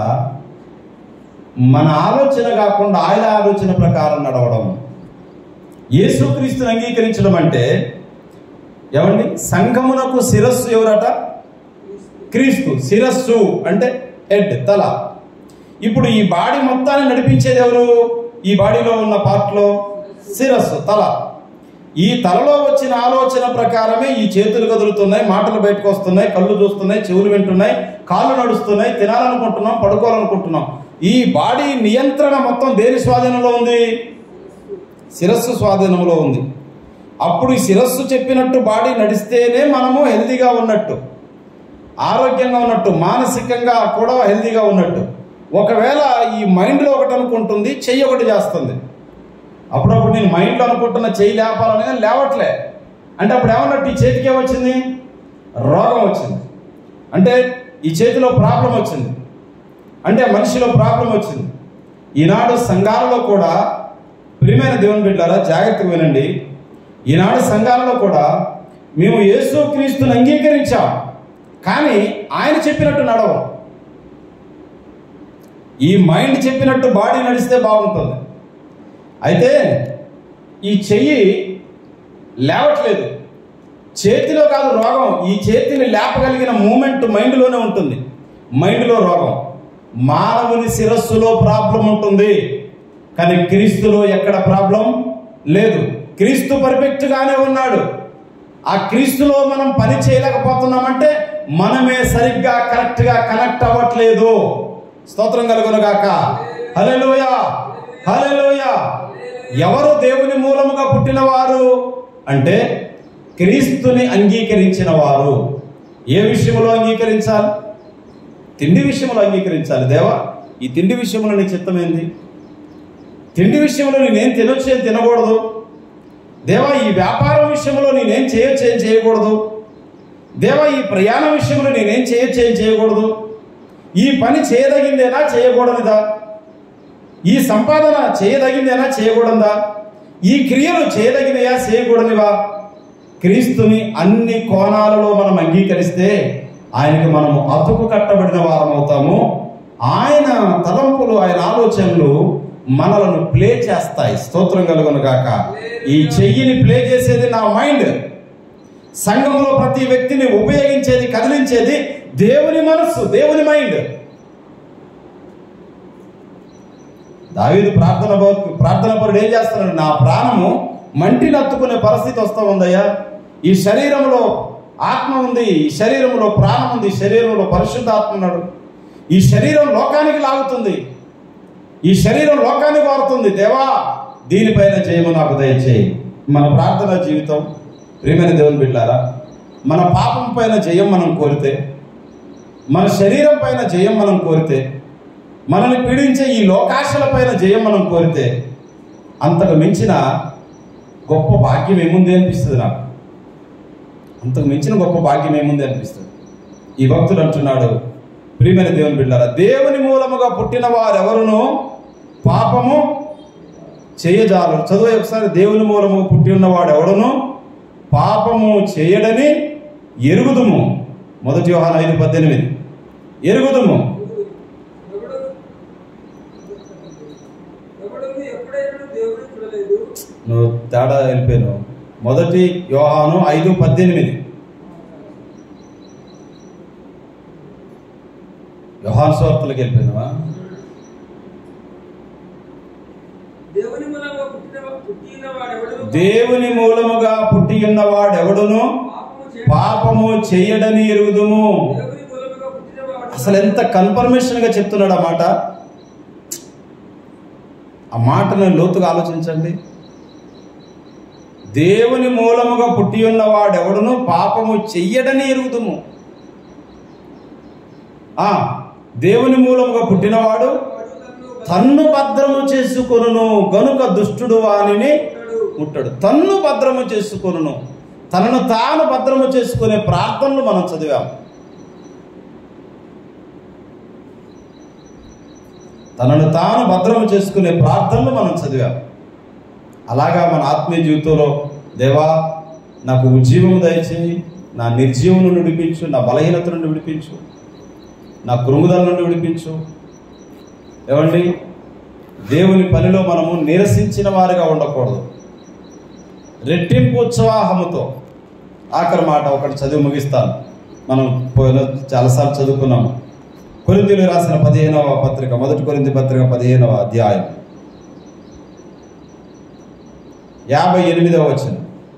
మన ఆలోచన కాకుండా ఆయన ఆలోచన ప్రకారం నడవడం యేసుక్రీస్తుని అంగీకరించడం అంటే ఏమండి సంఘమునకు శిరస్సు ఎవరట క్రీస్తు శిరస్సు అంటే హెడ్ తల ఇప్పుడు ఈ బాడీ మొత్తాన్ని నడిపించేది ఎవరు ఈ బాడీలో ఉన్న పార్ట్లో శిరస్సు తల ఈ తలలో వచ్చిన ఆలోచన ప్రకారమే ఈ చేతులు కదులుతున్నాయి మాటలు బయటకు వస్తున్నాయి కళ్ళు చూస్తున్నాయి చెవులు వింటున్నాయి కాళ్ళు నడుస్తున్నాయి తినాలనుకుంటున్నాం పడుకోవాలనుకుంటున్నాం ఈ బాడీ నియంత్రణ మొత్తం దేని స్వాధీనంలో ఉంది శిరస్సు స్వాధీనంలో ఉంది అప్పుడు ఈ శిరస్సు చెప్పినట్టు బాడీ నడిస్తేనే మనము హెల్తీగా ఉన్నట్టు ఆరోగ్యంగా ఉన్నట్టు మానసికంగా కూడా హెల్తీగా ఉన్నట్టు ఒకవేళ ఈ మైండ్లో ఒకటి అనుకుంటుంది చెయ్యి ఒకటి చేస్తుంది అప్పుడప్పుడు నేను మైండ్లో అనుకుంటున్న చెయ్యి లేపాలని కానీ లేవట్లే అంటే అప్పుడు ఏమన్నట్టు ఈ చేతికి ఏమొచ్చింది రోగం వచ్చింది అంటే ఈ చేతిలో ప్రాబ్లం వచ్చింది అంటే మనిషిలో ప్రాబ్లం వచ్చింది ఈనాడు సంఘాలలో కూడా ప్రియమైన దేవుని బిడ్డారా జాగ్రత్తగా వినండి ఈనాడు సంఘాలలో కూడా మేము యేసు క్రీస్తుని అంగీకరించాం కానీ ఆయన చెప్పినట్టు నడవం ఈ మైండ్ చెప్పినట్టు బాడీ నడిస్తే బాగుంటుంది అయితే ఈ చెయ్యి లేవట్లేదు చేతిలో కాదు రోగం ఈ చేతిని లేపగలిగిన మూమెంట్ మైండ్లోనే ఉంటుంది మైండ్లో రోగం మానవుని శిరస్సులో ప్రాబ్లం ఉంటుంది కానీ క్రీస్తులో ఎక్కడ ప్రాబ్లం లేదు క్రీస్తు పర్ఫెక్ట్ గానే ఉన్నాడు ఆ క్రీస్తులో మనం పని చేయలేకపోతున్నామంటే మనమే సరిగ్గా కరెక్ట్ గా కనెక్ట్ అవ్వట్లేదు స్తోత్రం కలుగునుగాక హల్లెలూయ హల్లెలూయ ఎవరు దేవుని మూలముగా పుట్టినవారు అంటే క్రీస్తుని అంగీకరించిన వారు ఏ విషయంలో అంగీకరించాలి తిండి విషయంలో అంగీకరించాలి దేవా ఈ తిండి విషయంలో నీ చిత్తం ఏంది తిండి విషయంలో నేనేం తినొచ్చు ఏం తినకూడదు దేవా ఈ వ్యాపారం విషయంలో నేనేం చేయొచ్చు ఏం చేయకూడదు దేవా ఈ ప్రయాణ విషయంలో నేనేం చేయొచ్చు ఏం చేయకూడదు ఈ పని చేయదగిందేనా చేయకూడనిదా ఈ సంపాదన చేయదగిందేనా చేయకూడదా ఈ క్రియలు చేయదగినయా చేయకూడనివా క్రీస్తుని అన్ని కోణాలలో మనం అంగీకరిస్తే ఆయనకి మనము అతుకు కట్టబడిన వారం అవుతాము ఆయన తలంపులు ఆయన ఆలోచనలు మనలను ప్లే చేస్తాయి స్తోత్రం కలుగును గాక ఈ చెయ్యిని ప్లే చేసేది నా మైండ్ సంఘంలో ప్రతి వ్యక్తిని ఉపయోగించేది కదిలించేది దేవుని మనస్సు దేవుని మైండ్ దావీదు ప్రార్థన భక్తు- ప్రార్థన పరుడు ఏం చేస్తున్నాడు నా ప్రాణము మంటిని అత్తుకునే పరిస్థితి వస్తూ ఉందయ్యా ఈ శరీరంలో ఆత్మ ఉంది ఈ శరీరంలో ప్రాణం ఉంది ఈ శరీరంలో పరిశుద్ధ ఆత్మ ఉన్నాడు ఈ శరీరం లోకానికి లాగుతుంది ఈ శరీరం లోకానికి వారుతుంది దేవా దీనిపైన జయము నాకు దయచేయి మన ప్రార్థన జీవితం ప్రియమైన దేవుని బిడ్డారా మన పాపం పైన జయం మనం కోరితే మన శరీరం పైన జయం మనం కోరితే మనల్ని పీడించే ఈ లోకాశల పైన జయం మనం కోరితే అంతకు మించిన గొప్ప భాగ్యం ఏముంది అనిపిస్తుంది నాకు అంతకు మించిన గొప్ప భాగ్యం ఏముంది అనిపిస్తుంది ఈ భక్తుడు అంటున్నాడు ప్రియమైన దేవుని బిడ్డారా దేవుని మూలముగా పుట్టిన వారెవరును పాపము చేయజాలు చదువు ఒకసారి దేవుని మూలము పుట్టి ఉన్నవాడు ఎవడును పాపము చేయడని ఎరుగుదుము మొదటి వ్యవహారం ఐదు పద్దెనిమిది ఎరుగుదుము ఎవడు ఎవడు ఎప్పుడైనా దేవుని చూడలేదు నువ్వు తేడా వెళ్ళిపోయాను మొదటి యోహాను ఐదు పద్దెనిమిది యోహాను స్వార్థలకు వెళ్ళిపోయినావా దేవుని మూలంగా పుట్టిన పుట్టిన వాడెవడు దేవుని మూలముగా పుట్టి ఉన్నవాడెవడును పాపము పాపము చేయడని ఎరుగుదుము దేవుని మూలముగా పుట్టినవాడు అసలు ఎంత కన్ఫర్మేషన్ గా చెప్తున్నాడు ఆ మాట ఆ మాటను లోతుగా ఆలోచించండి దేవుని మూలముగా పుట్టి ఉన్నవాడెవడును పాపము చెయ్యడని ఎరుగుదుము ఆ దేవుని మూలముగా పుట్టినవాడు వాడు తన్ను తన్ను భద్రము చేసుకొనును గనుక దుష్టుడు వానిని బతుకుతాడు. ముట్టడు తన్ను భద్రము చేసుకొనును తనను తాను భద్రము చేసుకునే ప్రార్థనలు మనం చదివాం తనను తాను భద్రము చేసుకునే ప్రార్థనలు మనం చదివాం అలాగా మన ఆత్మీయ జీవితంలో దేవా నాకు ఉజ్జీవం దయచేయి నా నిర్జీవం నుండి విడిపించు నా బలహీనత నుండి విడిపించు నా కృంగుదల నుండి విడిపించు ఏమండి దేవుని పనిలో మనము నిరసించిన వారిగా ఉండకూడదు రెట్టింపు ఉత్సాహముతో ఆఖరి మాట ఒకటి చదివి ముగిస్తాను మనం పోయిన చాలాసార్లు చదువుకున్నాము కొరింథీయులు రాసిన పదిహేనవ పత్రిక మొదటి కొరింథీ పత్రిక పదిహేనవ అధ్యాయం యాభై ఎనిమిదవ వచ్చిన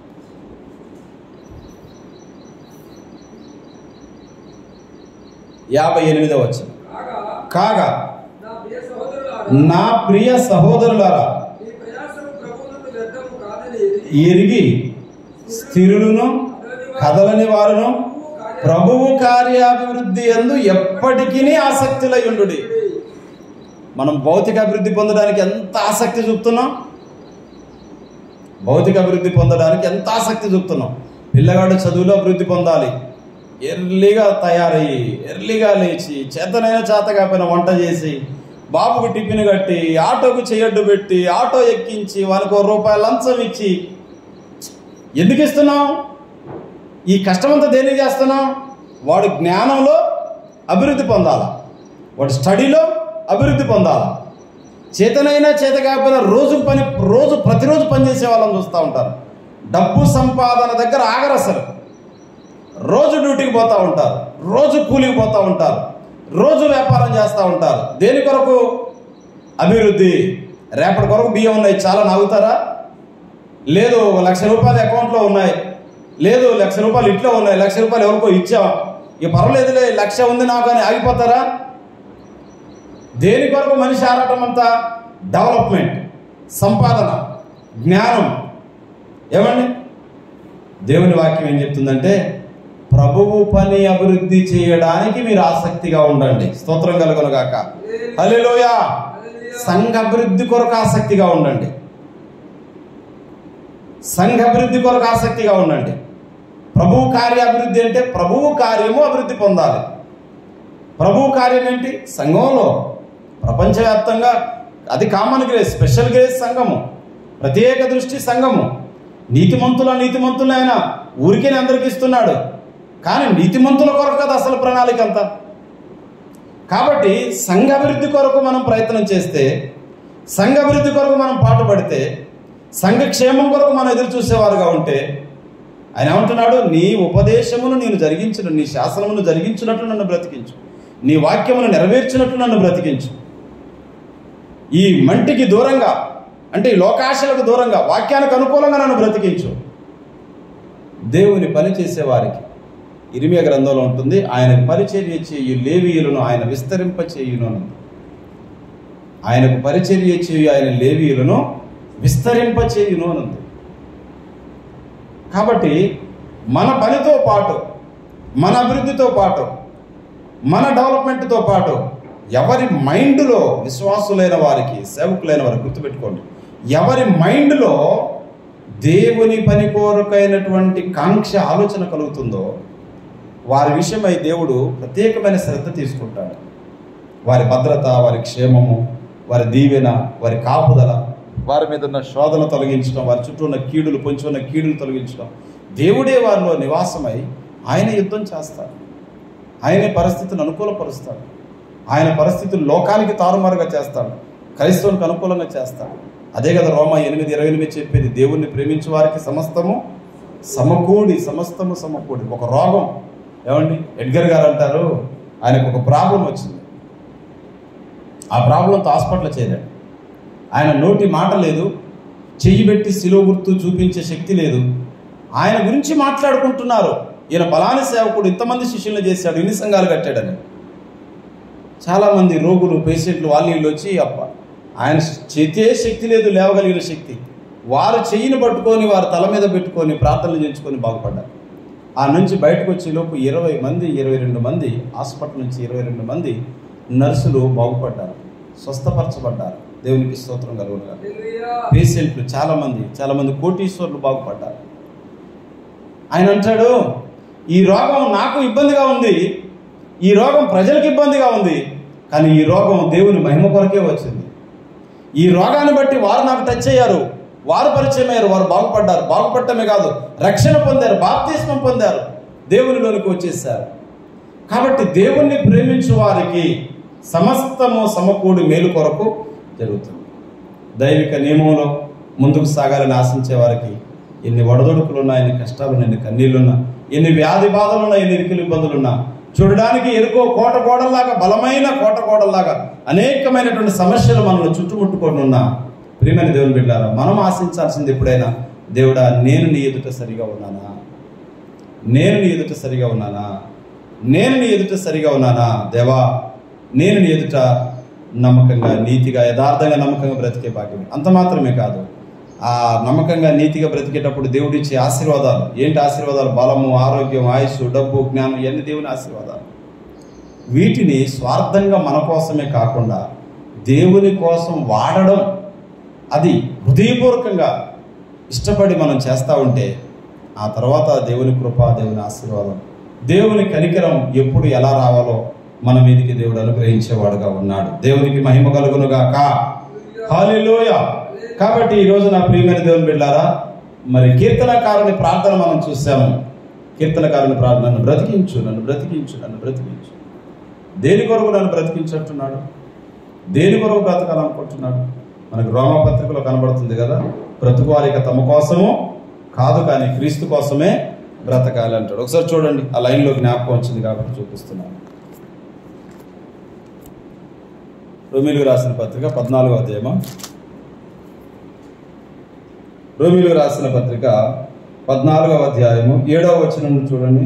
యాభై ఎనిమిదవ వచ్చిన కాగా కాగా నా ప్రియ సహోదరులారా నా ప్రియ సహోదరులారా మీ ప్రయాసము ప్రభువునందు వ్యర్థము కాదని ఎరిగి ఎరిగి స్థిరులను కదలని వారును ప్రభువు కార్యాభివృద్ధి ఎందు ఎప్పటికీ ఆసక్తులై ఉండు మనం భౌతిక అభివృద్ధి పొందడానికి ఎంత ఆసక్తి చూపుతున్నాం భౌతిక అభివృద్ధి పొందడానికి ఎంత ఆసక్తి చూపుతున్నాం పిల్లగాడు చదువులో అభివృద్ధి పొందాలి ఎర్లీగా తయారయ్యి ఎర్లీగా లేచి చేతనైన చేత కాకపోయినా వంట చేసి బాబుకు టిఫిన్ కట్టి ఆటోకు చేయడ్డు పెట్టి ఆటో ఎక్కించి వానికి ఒక రూపాయి లంచం ఇచ్చి ఎందుకు ఇస్తున్నాం ఈ కష్టమంతా దేనికి చేస్తున్నాం వాడు జ్ఞానంలో అభివృద్ధి పొందాలా వాడు స్టడీలో అభివృద్ధి పొందాలా చేతనైనా చేత కాకపోయినా రోజు పని రోజు ప్రతిరోజు పని చేసే వాళ్ళని చూస్తూ ఉంటారు డబ్బు సంపాదన దగ్గర ఆగరు అసలు రోజు డ్యూటీకి పోతూ ఉంటారు రోజు కూలికి పోతూ ఉంటారు రోజు వ్యాపారం చేస్తూ ఉంటారు దేని కొరకు అభివృద్ధి రేపటి కొరకు బియ్యం ఉన్నాయి చాలా నవ్వుతారా లేదు ఒక లక్ష రూపాయలు అకౌంట్లో ఉన్నాయి లేదు లక్ష రూపాయలు ఇంట్లో ఉన్నాయి లక్ష రూపాయలు ఎవరికో ఇచ్చాం ఇక పర్వాలేదులే లక్ష ఉంది నాకు అని ఆగిపోతారా దేని కొరకు మనిషి ఆరాటం అంతా డెవలప్మెంట్ సంపాదన జ్ఞానం ఏమండి దేవుని వాక్యం ఏం చెప్తుందంటే ప్రభువు పని అభివృద్ధి చేయడానికి మీరు ఆసక్తిగా ఉండండి స్తోత్రం కలుగును గాక హల్లెలూయ సంఘ అభివృద్ధి కొరకు ఆసక్తిగా ఉండండి సంఘ అభివృద్ధి కొరకు ఆసక్తిగా ఉండండి ప్రభువు కార్య అభివృద్ధి అంటే ప్రభువు కార్యము అభివృద్ధి పొందాలి ప్రభువు కార్యం ఏంటి సంఘంలో ప్రపంచవ్యాప్తంగా అది కామన్ గ్రేస్ స్పెషల్ గ్రేస్ సంఘము ప్రత్యేక దృష్టి సంఘము నీతిమంతుల నీతిమంతులు ఆయన ఊరికే అందరికి ఇస్తున్నాడు కానీ నీతిమంతుల కొరకు కదా అసలు ప్రణాళిక అంతా కాబట్టి సంఘ అభివృద్ధి కొరకు మనం ప్రయత్నం చేస్తే సంఘ అభివృద్ధి కొరకు మనం పాటుపడితే సంఘ క్షేమం కొరకు మనం ఎదురు చూసేవారుగా ఉంటే ఆయన ఏమంటున్నాడు నీ ఉపదేశమును నేను జరిగించను నీ శాసనమును జరిగించినట్లు నన్ను బ్రతికించు నీ వాక్యమును నెరవేర్చినట్లు నన్ను బ్రతికించు ఈ మంటికి దూరంగా అంటే ఈ లోకాశలకు దూరంగా వాక్యానికి అనుకూలంగా నన్ను బ్రతికించు దేవుని పని చేసేవారికి ఇరిమియ గ్రంథంలో ఉంటుంది ఆయన పరిచర్య చేయు లేవీయులను ఆయన విస్తరింప చేయును అని ఉంది. ఆయనకు పరిచర్య చేయు ఆయన లేవీయులను విస్తరింప చేయును అని ఉంది కాబట్టి మన పనితో పాటు మన అభివృద్ధితో పాటు మన డెవలప్మెంట్తో పాటు ఎవరి మైండ్లో విశ్వాసులైన వారికి సేవకులైన వారికి గుర్తుపెట్టుకోండి ఎవరి మైండ్లో దేవుని పని కోరకైనటువంటి కాంక్ష ఆలోచన కలుగుతుందో వారి విషయమై దేవుడు ప్రత్యేకమైన శ్రద్ధ తీసుకుంటాడు వారి భద్రత వారి క్షేమము వారి దీవెన వారి కాపుదల వారి మీద ఉన్న శోధన తొలగించడం వారి చుట్టూ ఉన్న కీడులు పొంచి ఉన్న కీడులు తొలగించడం దేవుడే వారిలో నివాసమై ఆయన యుద్ధం చేస్తాడు ఆయనే పరిస్థితిని అనుకూలపరుస్తాడు ఆయన పరిస్థితులు లోకానికి తారుమారుగా చేస్తాడు క్రైస్తవునికి అనుకూలంగా చేస్తాడు అదే కదా రోమా ఎనిమిది ఇరవై ఎనిమిది చెప్పేది దేవుణ్ణి ప్రేమించే వారికి సమస్తము సమకూడి సమస్తము సమకూడి ఒక రోగం ఏమండి ఎడ్గర్ గారు అంటారు ఆయనకు ఒక ప్రాబ్లం వచ్చింది ఆ ప్రాబ్లంతో హాస్పిటల్ చేరాడు ఆయన నోటి మాట లేదు చెయ్యి పెట్టి శిలో గుర్తు చూపించే శక్తి లేదు ఆయన గురించి మాట్లాడుకుంటున్నారు ఈయన బలాని సేవకుడు ఇంతమంది శిష్యులను చేశాడు ఇన్ని సంఘాలు కట్టాడని చాలామంది రోగులు పేషెంట్లు వాళ్ళు వీళ్ళు వచ్చి అప్ప ఆయన చేతే శక్తి లేదు లేవగలిగిన శక్తి వారు చెయ్యిని పట్టుకొని వారి తల మీద పెట్టుకొని ప్రార్థనలు చేయించుకొని బాగుపడ్డారు ఆ నుంచి బయటకు వచ్చే లోపు ఇరవై మంది ఇరవై రెండు మంది హాస్పిటల్ నుంచి ఇరవై రెండు మంది నర్సులు బాగుపడ్డారు స్వస్థపరచబడ్డారు దేవునికి స్తోత్రం కలుగునుగా హల్లెలూయా. పేషెంట్లు చాలా మంది చాలా మంది కోటీశ్వర్లు బాగుపడ్డారు ఆయన అంటాడు ఈ రోగం నాకు ఇబ్బందిగా ఉంది ఈ రోగం ప్రజలకు ఇబ్బందిగా ఉంది కానీ ఈ రోగం దేవుని మహిమ కొరకే వచ్చింది ఈ రోగాన్ని బట్టి వారు నాకు టచ్ అయ్యారు వారు పరిచయం అయ్యారు వారు బాగుపడ్డారు బాగుపడటమే కాదు రక్షణ పొందారు బాప్తిస్మం పొందారు దేవునిలోనికి వచ్చేసారు కాబట్టి దేవుణ్ణి ప్రేమించు వారికి సమస్తము సమకూడి మేలు కొరకు జరుగుతుంది దైవిక నియమంలో ముందుకు సాగాలని ఆశించే వారికి ఎన్ని వడదొడుకులున్నా ఎన్ని కష్టాలున్నా ఎన్ని కన్నీళ్లున్నా ఎన్ని వ్యాధి బాధలున్నా ఎన్ని ఇరుకులు ఇబ్బందులున్నా చూడడానికి ఎరుకో కోట గోడల్లాగా బలమైన కోట గోడల్లాగా అనేకమైనటువంటి సమస్యలు మనల్ని చుట్టుముట్టుకొని ఉన్నా ప్రియమైన దేవుని బిడ్డారా మనం ఆశించాల్సింది ఎప్పుడైనా దేవుడా నేను నీ ఎదుట సరిగా ఉన్నానా నేను నీ ఎదుట సరిగా ఉన్నానా నేను నీ ఎదుట సరిగా ఉన్నానా దేవా నేను నీ ఎదుట నమ్మకంగా నీతిగా యథార్థంగా నమ్మకంగా బ్రతికే భాగ్యం అంత మాత్రమే కాదు ఆ నమ్మకంగా నీతిగా బ్రతికేటప్పుడు దేవుడిచ్చే ఆశీర్వాదాలు ఏంటి ఆశీర్వాదాలు బలము ఆరోగ్యం ఆయుష్ డబ్బు జ్ఞానం ఇవన్నీ దేవుని ఆశీర్వాదాలు వీటిని స్వార్థంగా మన కోసమే కాకుండా దేవుని కోసం వాడడం అది హృదయపూర్వకంగా ఇష్టపడి మనం చేస్తూ ఉంటే ఆ తర్వాత దేవుని కృప దేవుని ఆశీర్వాదం దేవుని కనికరం ఎప్పుడు ఎలా రావాలో మన మీదికి దేవుడు అనుగ్రహించేవాడుగా ఉన్నాడు దేవునికి మహిమ కలుగునుగాక హాలేలోయ కాబట్టి ఈ రోజు నా ప్రియమైన దేవుని బిడ్డారా మరి కీర్తనకారుని ప్రార్థన మనం చూసాము కీర్తనకారుని ప్రార్థన నన్ను బ్రతికించు నన్ను బ్రతికించు నన్ను బ్రతికించు దేని కొరకు నన్ను బ్రతికించట్టున్నాడు దేని కొరకు బ్రతకాలనుకుంటున్నాడు మనకు రోమపత్రికలో కనబడుతుంది కదా బ్రతుకువారిక తమ కోసము కాదు కానీ క్రీస్తు కోసమే బ్రతకాలి అంటాడు ఒకసారి చూడండి ఆ లైన్లో జ్ఞాపకం వచ్చింది కాబట్టి చూపిస్తున్నాను రోమిలు రాసిన పత్రిక పద్నాలుగో అధ్యాయమా రోమిలు రాసిన పత్రిక పద్నాలుగవ అధ్యాయము ఏడవ వచనం చూడండి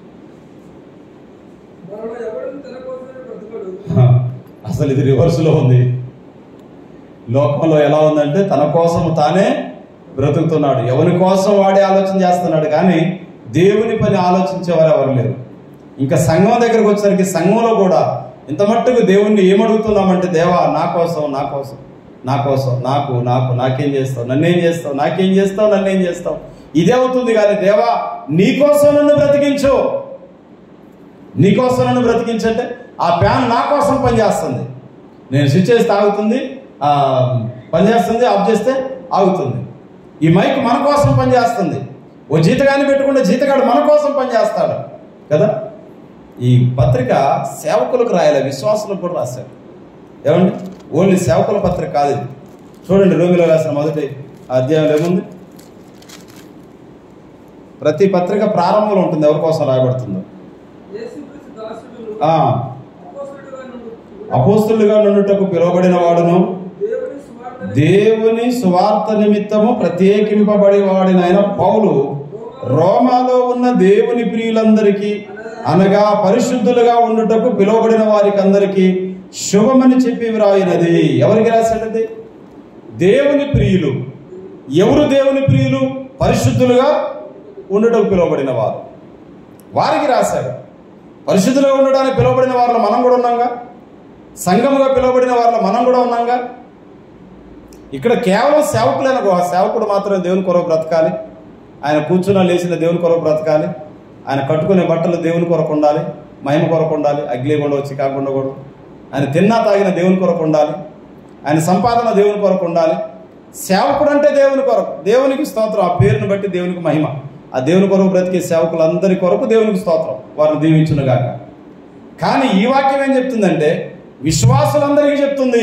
మనలో ఎవడు తన కోసమే బ్రతకడు హ, అసలు ఇది రివర్స్లో ఉంది లోకంలో ఎలా ఉందంటే తన కోసం తానే బ్రతుకుతున్నాడు ఎవరి కోసం వాడే ఆలోచన చేస్తున్నాడు కానీ దేవుని పని ఆలోచించేవారు ఎవరు లేరు ఇంకా సంఘం దగ్గరకు వచ్చేసరికి సంఘంలో కూడా ఇంత మట్టుకు దేవుణ్ణి ఏమడుగుతున్నామంటే దేవా నా కోసం నా కోసం నా కోసం నాకు నాకు నాకేం చేస్తావు నన్నేం చేస్తావు నాకేం చేస్తావు నన్నేం చేస్తావు ఇదే అవుతుంది కానీ దేవా నీ కోసం నన్ను బ్రతికించు నీకోసం నన్ను బ్రతికించంటే ఆ ప్యాన్ నా కోసం పనిచేస్తుంది నేను స్విచ్ చేస్తే ఆగుతుంది ఆ, పనిచేస్తుంది ఆఫ్ చేస్తే ఆగుతుంది ఈ మైక్ మన కోసం పనిచేస్తుంది ఓ జీతగాన్ని పెట్టుకుంటే జీతగాడు మన కోసం పనిచేస్తాడు కదా ఈ పత్రిక సేవకులకు రాయాలి విశ్వాసులకు కూడా రాశారు ఏమండి ఓన్లీ సేవకుల పత్రిక కాదు ఇది చూడండి రోమిలో రాసిన మొదటి అధ్యాయంలో ఏముంది ప్రతి పత్రిక ప్రారంభంలో ఉంటుంది ఎవరి కోసం రాయబడుతుందో యేసుక్రీస్తు దాసుడును ఆ, అపోస్తలుడుగా నుండు అపోస్తులుగా నుండుటకు పిలువబడిన వాడును దేవుని సువార్తని దేవుని సువార్త నిమిత్తము ప్రత్యేకింపబడి వాడినైన పౌలు రోమాలో ఉన్న దేవుని ప్రియులందరికీ అనగా పరిశుద్ధులుగా ఉండుటకు పిలువబడిన వారికి అందరికీ శుభమని చెప్పి వ్రాయినది ఎవరికి రాశాడది దేవుని ప్రియులు ఎవరు దేవుని ప్రియులు పరిశుద్ధులుగా ఉండుటకు పిలువబడిన వారు వారికి రాశాడు పరిశుద్ధులుగా ఉండడానికి పిలువబడిన వారిలో మనం కూడా ఉన్నాంగా సంఘముగా పిలువబడిన వారిలో మనం కూడా ఉన్నాంగా ఇక్కడ కేవలం సేవకులైన గో- సేవకుడు మాత్రమే దేవుని కొరకు బ్రతకాలి ఆయన కూర్చున్న లేచిన దేవుని కొరకు బ్రతకాలి ఆయన కట్టుకునే బట్టలు దేవుని కొరకు ఉండాలి మహిమ కొరకు ఉండాలి అగ్నిగుండ వచ్చి కాకుండా కూడా ఆయన తిన్నా తాగిన దేవుని కొరకు ఉండాలి ఆయన సంపాదన దేవుని కొరకు ఉండాలి సేవకుడు అంటే దేవుని కొరకు దేవునికి స్తోత్రం ఆ పేరుని బట్టి దేవునికి మహిమ ఆ దేవుని కొరకు బ్రతికే సేవకులందరి కొరకు దేవునికి స్తోత్రం వారిని దీవించునుగాక కానీ ఈ వాక్యం ఏం చెప్తుందంటే విశ్వాసులందరికీ చెప్తుంది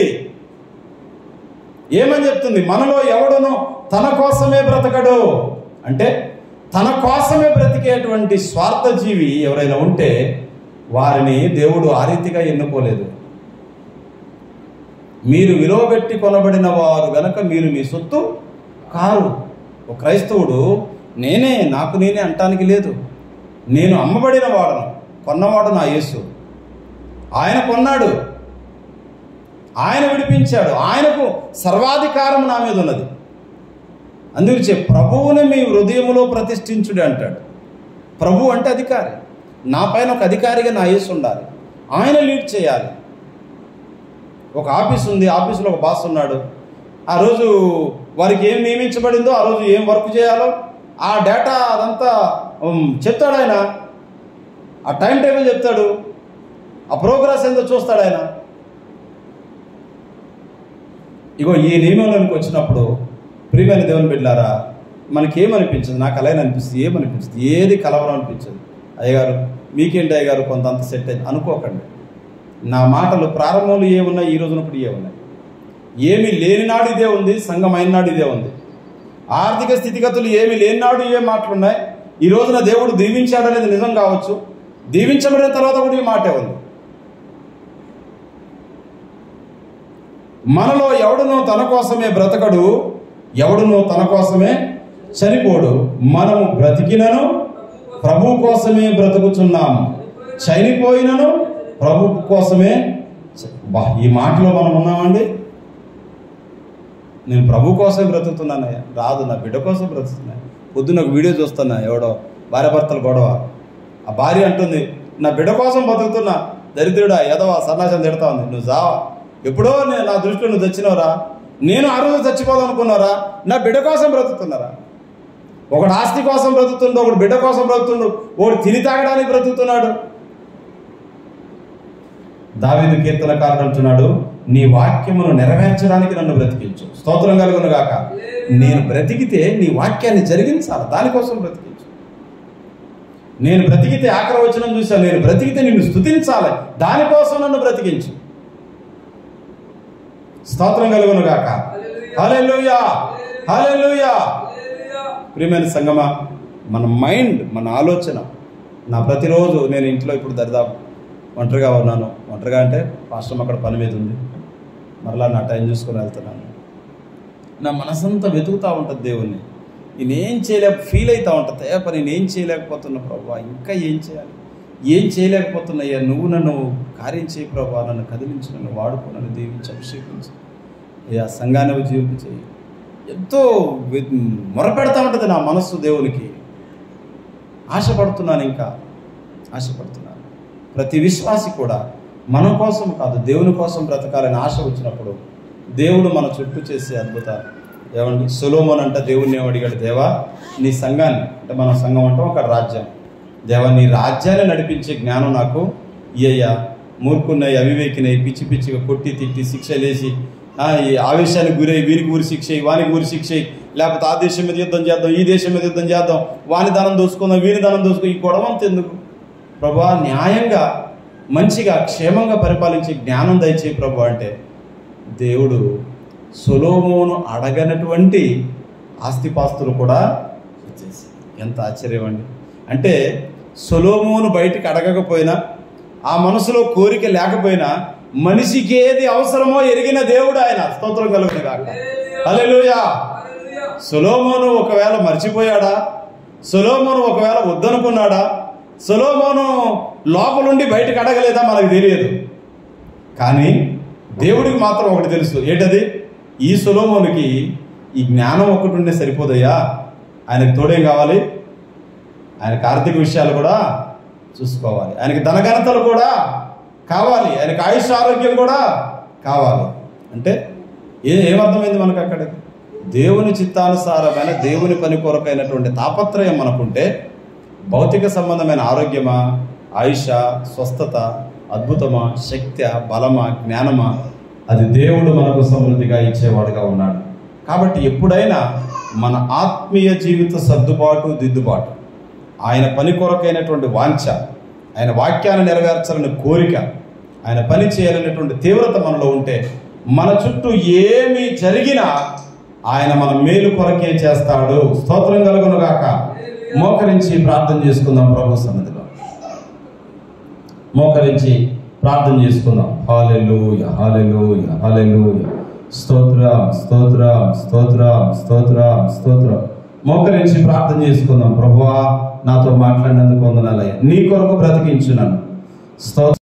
ఏమని చెప్తుంది మనలో ఎవడును తన కోసమే బ్రతకడు అంటే తన కోసమే బ్రతికేటువంటి స్వార్థ జీవి ఎవరైనా ఉంటే వారిని దేవుడు ఆ రీతిగా ఎన్నుకోలేదు మీరు విలువ పెట్టి కొనబడిన వారు గనక మీరు మీ సొత్తు కారు ఒక క్రైస్తవుడు నేనే నాకు నేనే అంటానికి లేదు నేను అమ్మబడిన వాడను కొన్నవాడు నా యేసు ఆయన కొన్నాడు ఆయన విడిపించాడు ఆయనకు సర్వాధికారం నా మీద ఉన్నది అందుకే ప్రభువుని మీ హృదయంలో ప్రతిష్ఠించుడి అంటాడు ప్రభు అంటే అధికారి నా పైన ఒక అధికారిగా నా యేసు ఉండాలి ఆయన లీడ్ చేయాలి ఒక ఆఫీస్ ఉంది ఆఫీసులో ఒక బాస్ ఉన్నాడు ఆ రోజు వారికి ఏం నియమించబడిందో ఆ రోజు ఏం వర్క్ చేయాలో ఆ డేటా అదంతా ఉమ్, చెప్తాడు ఆయన ఆ టైం టేబుల్ చెప్తాడు ఆ ప్రోగ్రెస్ ఎంతో చూస్తాడు ఆయన ఇగో ఈ నియమంలోనికి వచ్చినప్పుడు ప్రియమైన దేవుని బిడ్డారా మనకి ఏమనిపించదు నాకు అలాగే అనిపిస్తుంది ఏమనిపించదు ఏది కలవరం అనిపించదు అయ్యగారు మీకేంటి అయ్యగారు కొంత అంత సెట్ అయింది అనుకోకండి నా మాటలు ప్రారంభంలో ఏమున్నాయి ఈ రోజునప్పుడు ఏమున్నాయి ఏమి లేని నాడు ఇదే ఉంది సంఘం అయిన నాడు ఇదే ఉంది ఆర్థిక స్థితిగతులు ఏమి లేని నాడు ఏ మాటలున్నాయి ఈ రోజున దేవుడు దీవించాడనేది నిజం కావచ్చు దీవించబడిన తర్వాత కూడా ఈ మాటే ఉంది మనలో ఎవడునో తన కోసమే బ్రతకడు ఎవడునో తన కోసమే చనిపోడు మనము బ్రతికినను ప్రభు కోసమే బ్రతుకుచున్నాము చనిపోయినను ప్రభు కోసమే చ- బా ఈ మాటలో మనం ఉన్నామండి నేను ప్రభు కోసం బ్రతుకుతున్నానయ్యా రాదు నా బిడ్డ కోసం బ్రతుకుతున్నా పొద్దున్న ఒక వీడియో చూస్తున్నా ఎవడో భార్య భర్తల గొడవ ఆ భార్య అంటుంది నా బిడ్డ కోసం బతుకుతున్నా దరిద్రుడా ఎదవా సన్నాసం తిడతా ఉంది నువ్వు జావా ఎప్పుడో నేను నా దృష్టిలో నువ్వు తెచ్చినవరా నేను ఆ రోజు చచ్చిపోదాం అనుకున్నారా నా బిడ్డ కోసం బ్రతుకుతున్నారా ఒకడు ఆస్తి కోసం బ్రతుకుతుండు ఒకడు బిడ్డ కోసం బ్రతుకుతుండు ఒకడు తిని తాగడానికి బ్రతుకుతున్నాడు దావీదు కీర్తనకారుడు అంటున్నాడు నీ వాక్యమును నెరవేర్చడానికి నన్ను బ్రతికించు స్తోత్రం కలుగును గాక నేను బ్రతికితే నీ వాక్యాన్ని జరిగించాలి దానికోసం బ్రతికించు నేను బ్రతికితే ఆఖరి వచనం చూశాను నేను బ్రతికితే నిన్ను స్తుతించాలి దానికోసం నన్ను బ్రతికించు స్తోత్రం కలుగును గాక హల్లెలూయా హల్లెలూయా ప్రియమైన సంగమా మన మైండ్ మన ఆలోచన నా ప్రతిరోజు నేను ఇంట్లో ఇప్పుడు దరిదాపు ఒంటరిగా ఉన్నాను ఒంటరిగా అంటే పాస్టర్ అక్కడ పని మీద ఉంది మరలా నా టైం చూసుకొని వెళ్తున్నాను నా మనసంతా వెతుకుతూ ఉంటుంది దేవుణ్ణి నేనేం చేయలేక ఫీల్ అవుతూ ఉంటుంది ఏ పని నేనేం చేయలేకపోతున్నా ప్రభా ఇంకా ఏం చేయాలి ఏం చేయలేకపోతున్నాయ్యా నువ్వు నన్ను కార్యం చేయి ప్రభా నన్ను కదిలించి నన్ను వాడుకో నన్ను దీవించి అభిషేకించి అయ్యా సంఘాన్ని జీవింపు చేయి ఎంతో వె- మొరపెడతా ఉంటుంది నా మనస్సు దేవునికి ఆశపడుతున్నాను ఇంకా ఆశపడుతున్నాను ప్రతి విశ్వాసి కూడా మన కోసం కాదు దేవుని కోసం బ్రతకాలని ఆశ వచ్చినప్పుడు దేవుడు మన చుట్టూ చేసే అద్భుతాలు ఏమండి సులోమన్ అంటే దేవుడిని ఏం అడిగాడు దేవా నీ సంఘాన్ని అంటే మన సంఘం అంటే ఒక రాజ్యం దేవా నీ రాజ్యాన్ని నడిపించే జ్ఞానం నాకు ఇయ్యయ్యా మూర్ఖున్నాయి అవివేకినాయి పిచ్చి పిచ్చిగా కొట్టి తిట్టి శిక్షలేసి ఆ, ఈ ఆవేశానికి గురై వీరికి ఊరి శిక్ష అయ్యి, వానికి ఊరి శిక్ష అయ్యి, లేకపోతే ఆ దేశం మీద యుద్ధం చేద్దాం ఈ దేశం మీద యుద్ధం చేద్దాం వాని దానం దోసుకుందాం వీని దానం దోసుకుందాం ఈ గొడవ అంత ఎందుకు ప్రభా న్యాయంగా మంచిగా క్షేమంగా పరిపాలించే జ్ఞానం దయచేయి ప్రభు అంటే దేవుడు సొలోమోను అడగనటువంటి ఆస్తిపాస్తులు కూడా ఇచ్చేసి ఎంత ఆశ్చర్యం అండి అంటే సొలోమోను బయటికి అడగకపోయినా ఆ మనసులో కోరిక లేకపోయినా మనిషికి ఏది అవసరమో ఎరిగిన దేవుడు ఆయన స్తోత్రం కలుగును కాక హల్లెలూయా సొలోమోను ఒకవేళ మర్చిపోయాడా సొలోమోను ఒకవేళ వద్దనుకున్నాడా సొలోమోను లోపలుండి బయటకు అడగలేదా మనకు తెలియదు కానీ దేవుడికి మాత్రం ఒకటి తెలుసు ఏంటది ఈ సొలోమోనికి ఈ జ్ఞానం ఒకటి ఉండే సరిపోదయ్యా ఆయనకు తోడేం కావాలి ఆయనకు ఆర్థిక విషయాలు కూడా చూసుకోవాలి ఆయనకి ధనఘనతలు కూడా కావాలి ఆయనకు ఆయుష్ ఆరోగ్యం కూడా కావాలి అంటే ఏ ఏమర్థమైంది మనకు అక్కడ దేవుని చిత్తానుసారమైన దేవుని పని కొరకైనటువంటి తాపత్రయం మనకుంటే భౌతిక సంబంధమైన ఆరోగ్యమా ఆయుష స్వస్థత అద్భుతమా శక్తి బలమా జ్ఞానమా అది దేవుడు మనకు సమృద్ధిగా ఇచ్చేవాడుగా ఉన్నాడు కాబట్టి ఎప్పుడైనా మన ఆత్మీయ జీవిత సర్దుబాటు దిద్దుబాటు ఆయన పని కొరకైనటువంటి వాంఛ ఆయన వాక్యాన్ని నెరవేర్చాలని కోరిక ఆయన పని చేయాలనేటువంటి తీవ్రత మనలో ఉంటే మన చుట్టూ ఏమి జరిగినా ఆయన మన మేలు కొరకే చేస్తాడు స్తోత్రం కలుగును గాక మోకరించి ప్రార్థన చేసుకుందాం ప్రభు సన్నిధిలో మోకరించి ప్రార్థన చేసుకుందాం హాలెలూయ హాలెలూయ హాలెలూయ స్తోత్రం స్తోత్రం స్తోత్రం స్తోత్రం స్తోత్రం మోకరించి ప్రార్థన చేసుకుందాం ప్రభువా నాతో మాట్లాడినందుకు వందనాలయ్యా నీ కొరకు బ్రతికించు నన్ను స్తోత్రం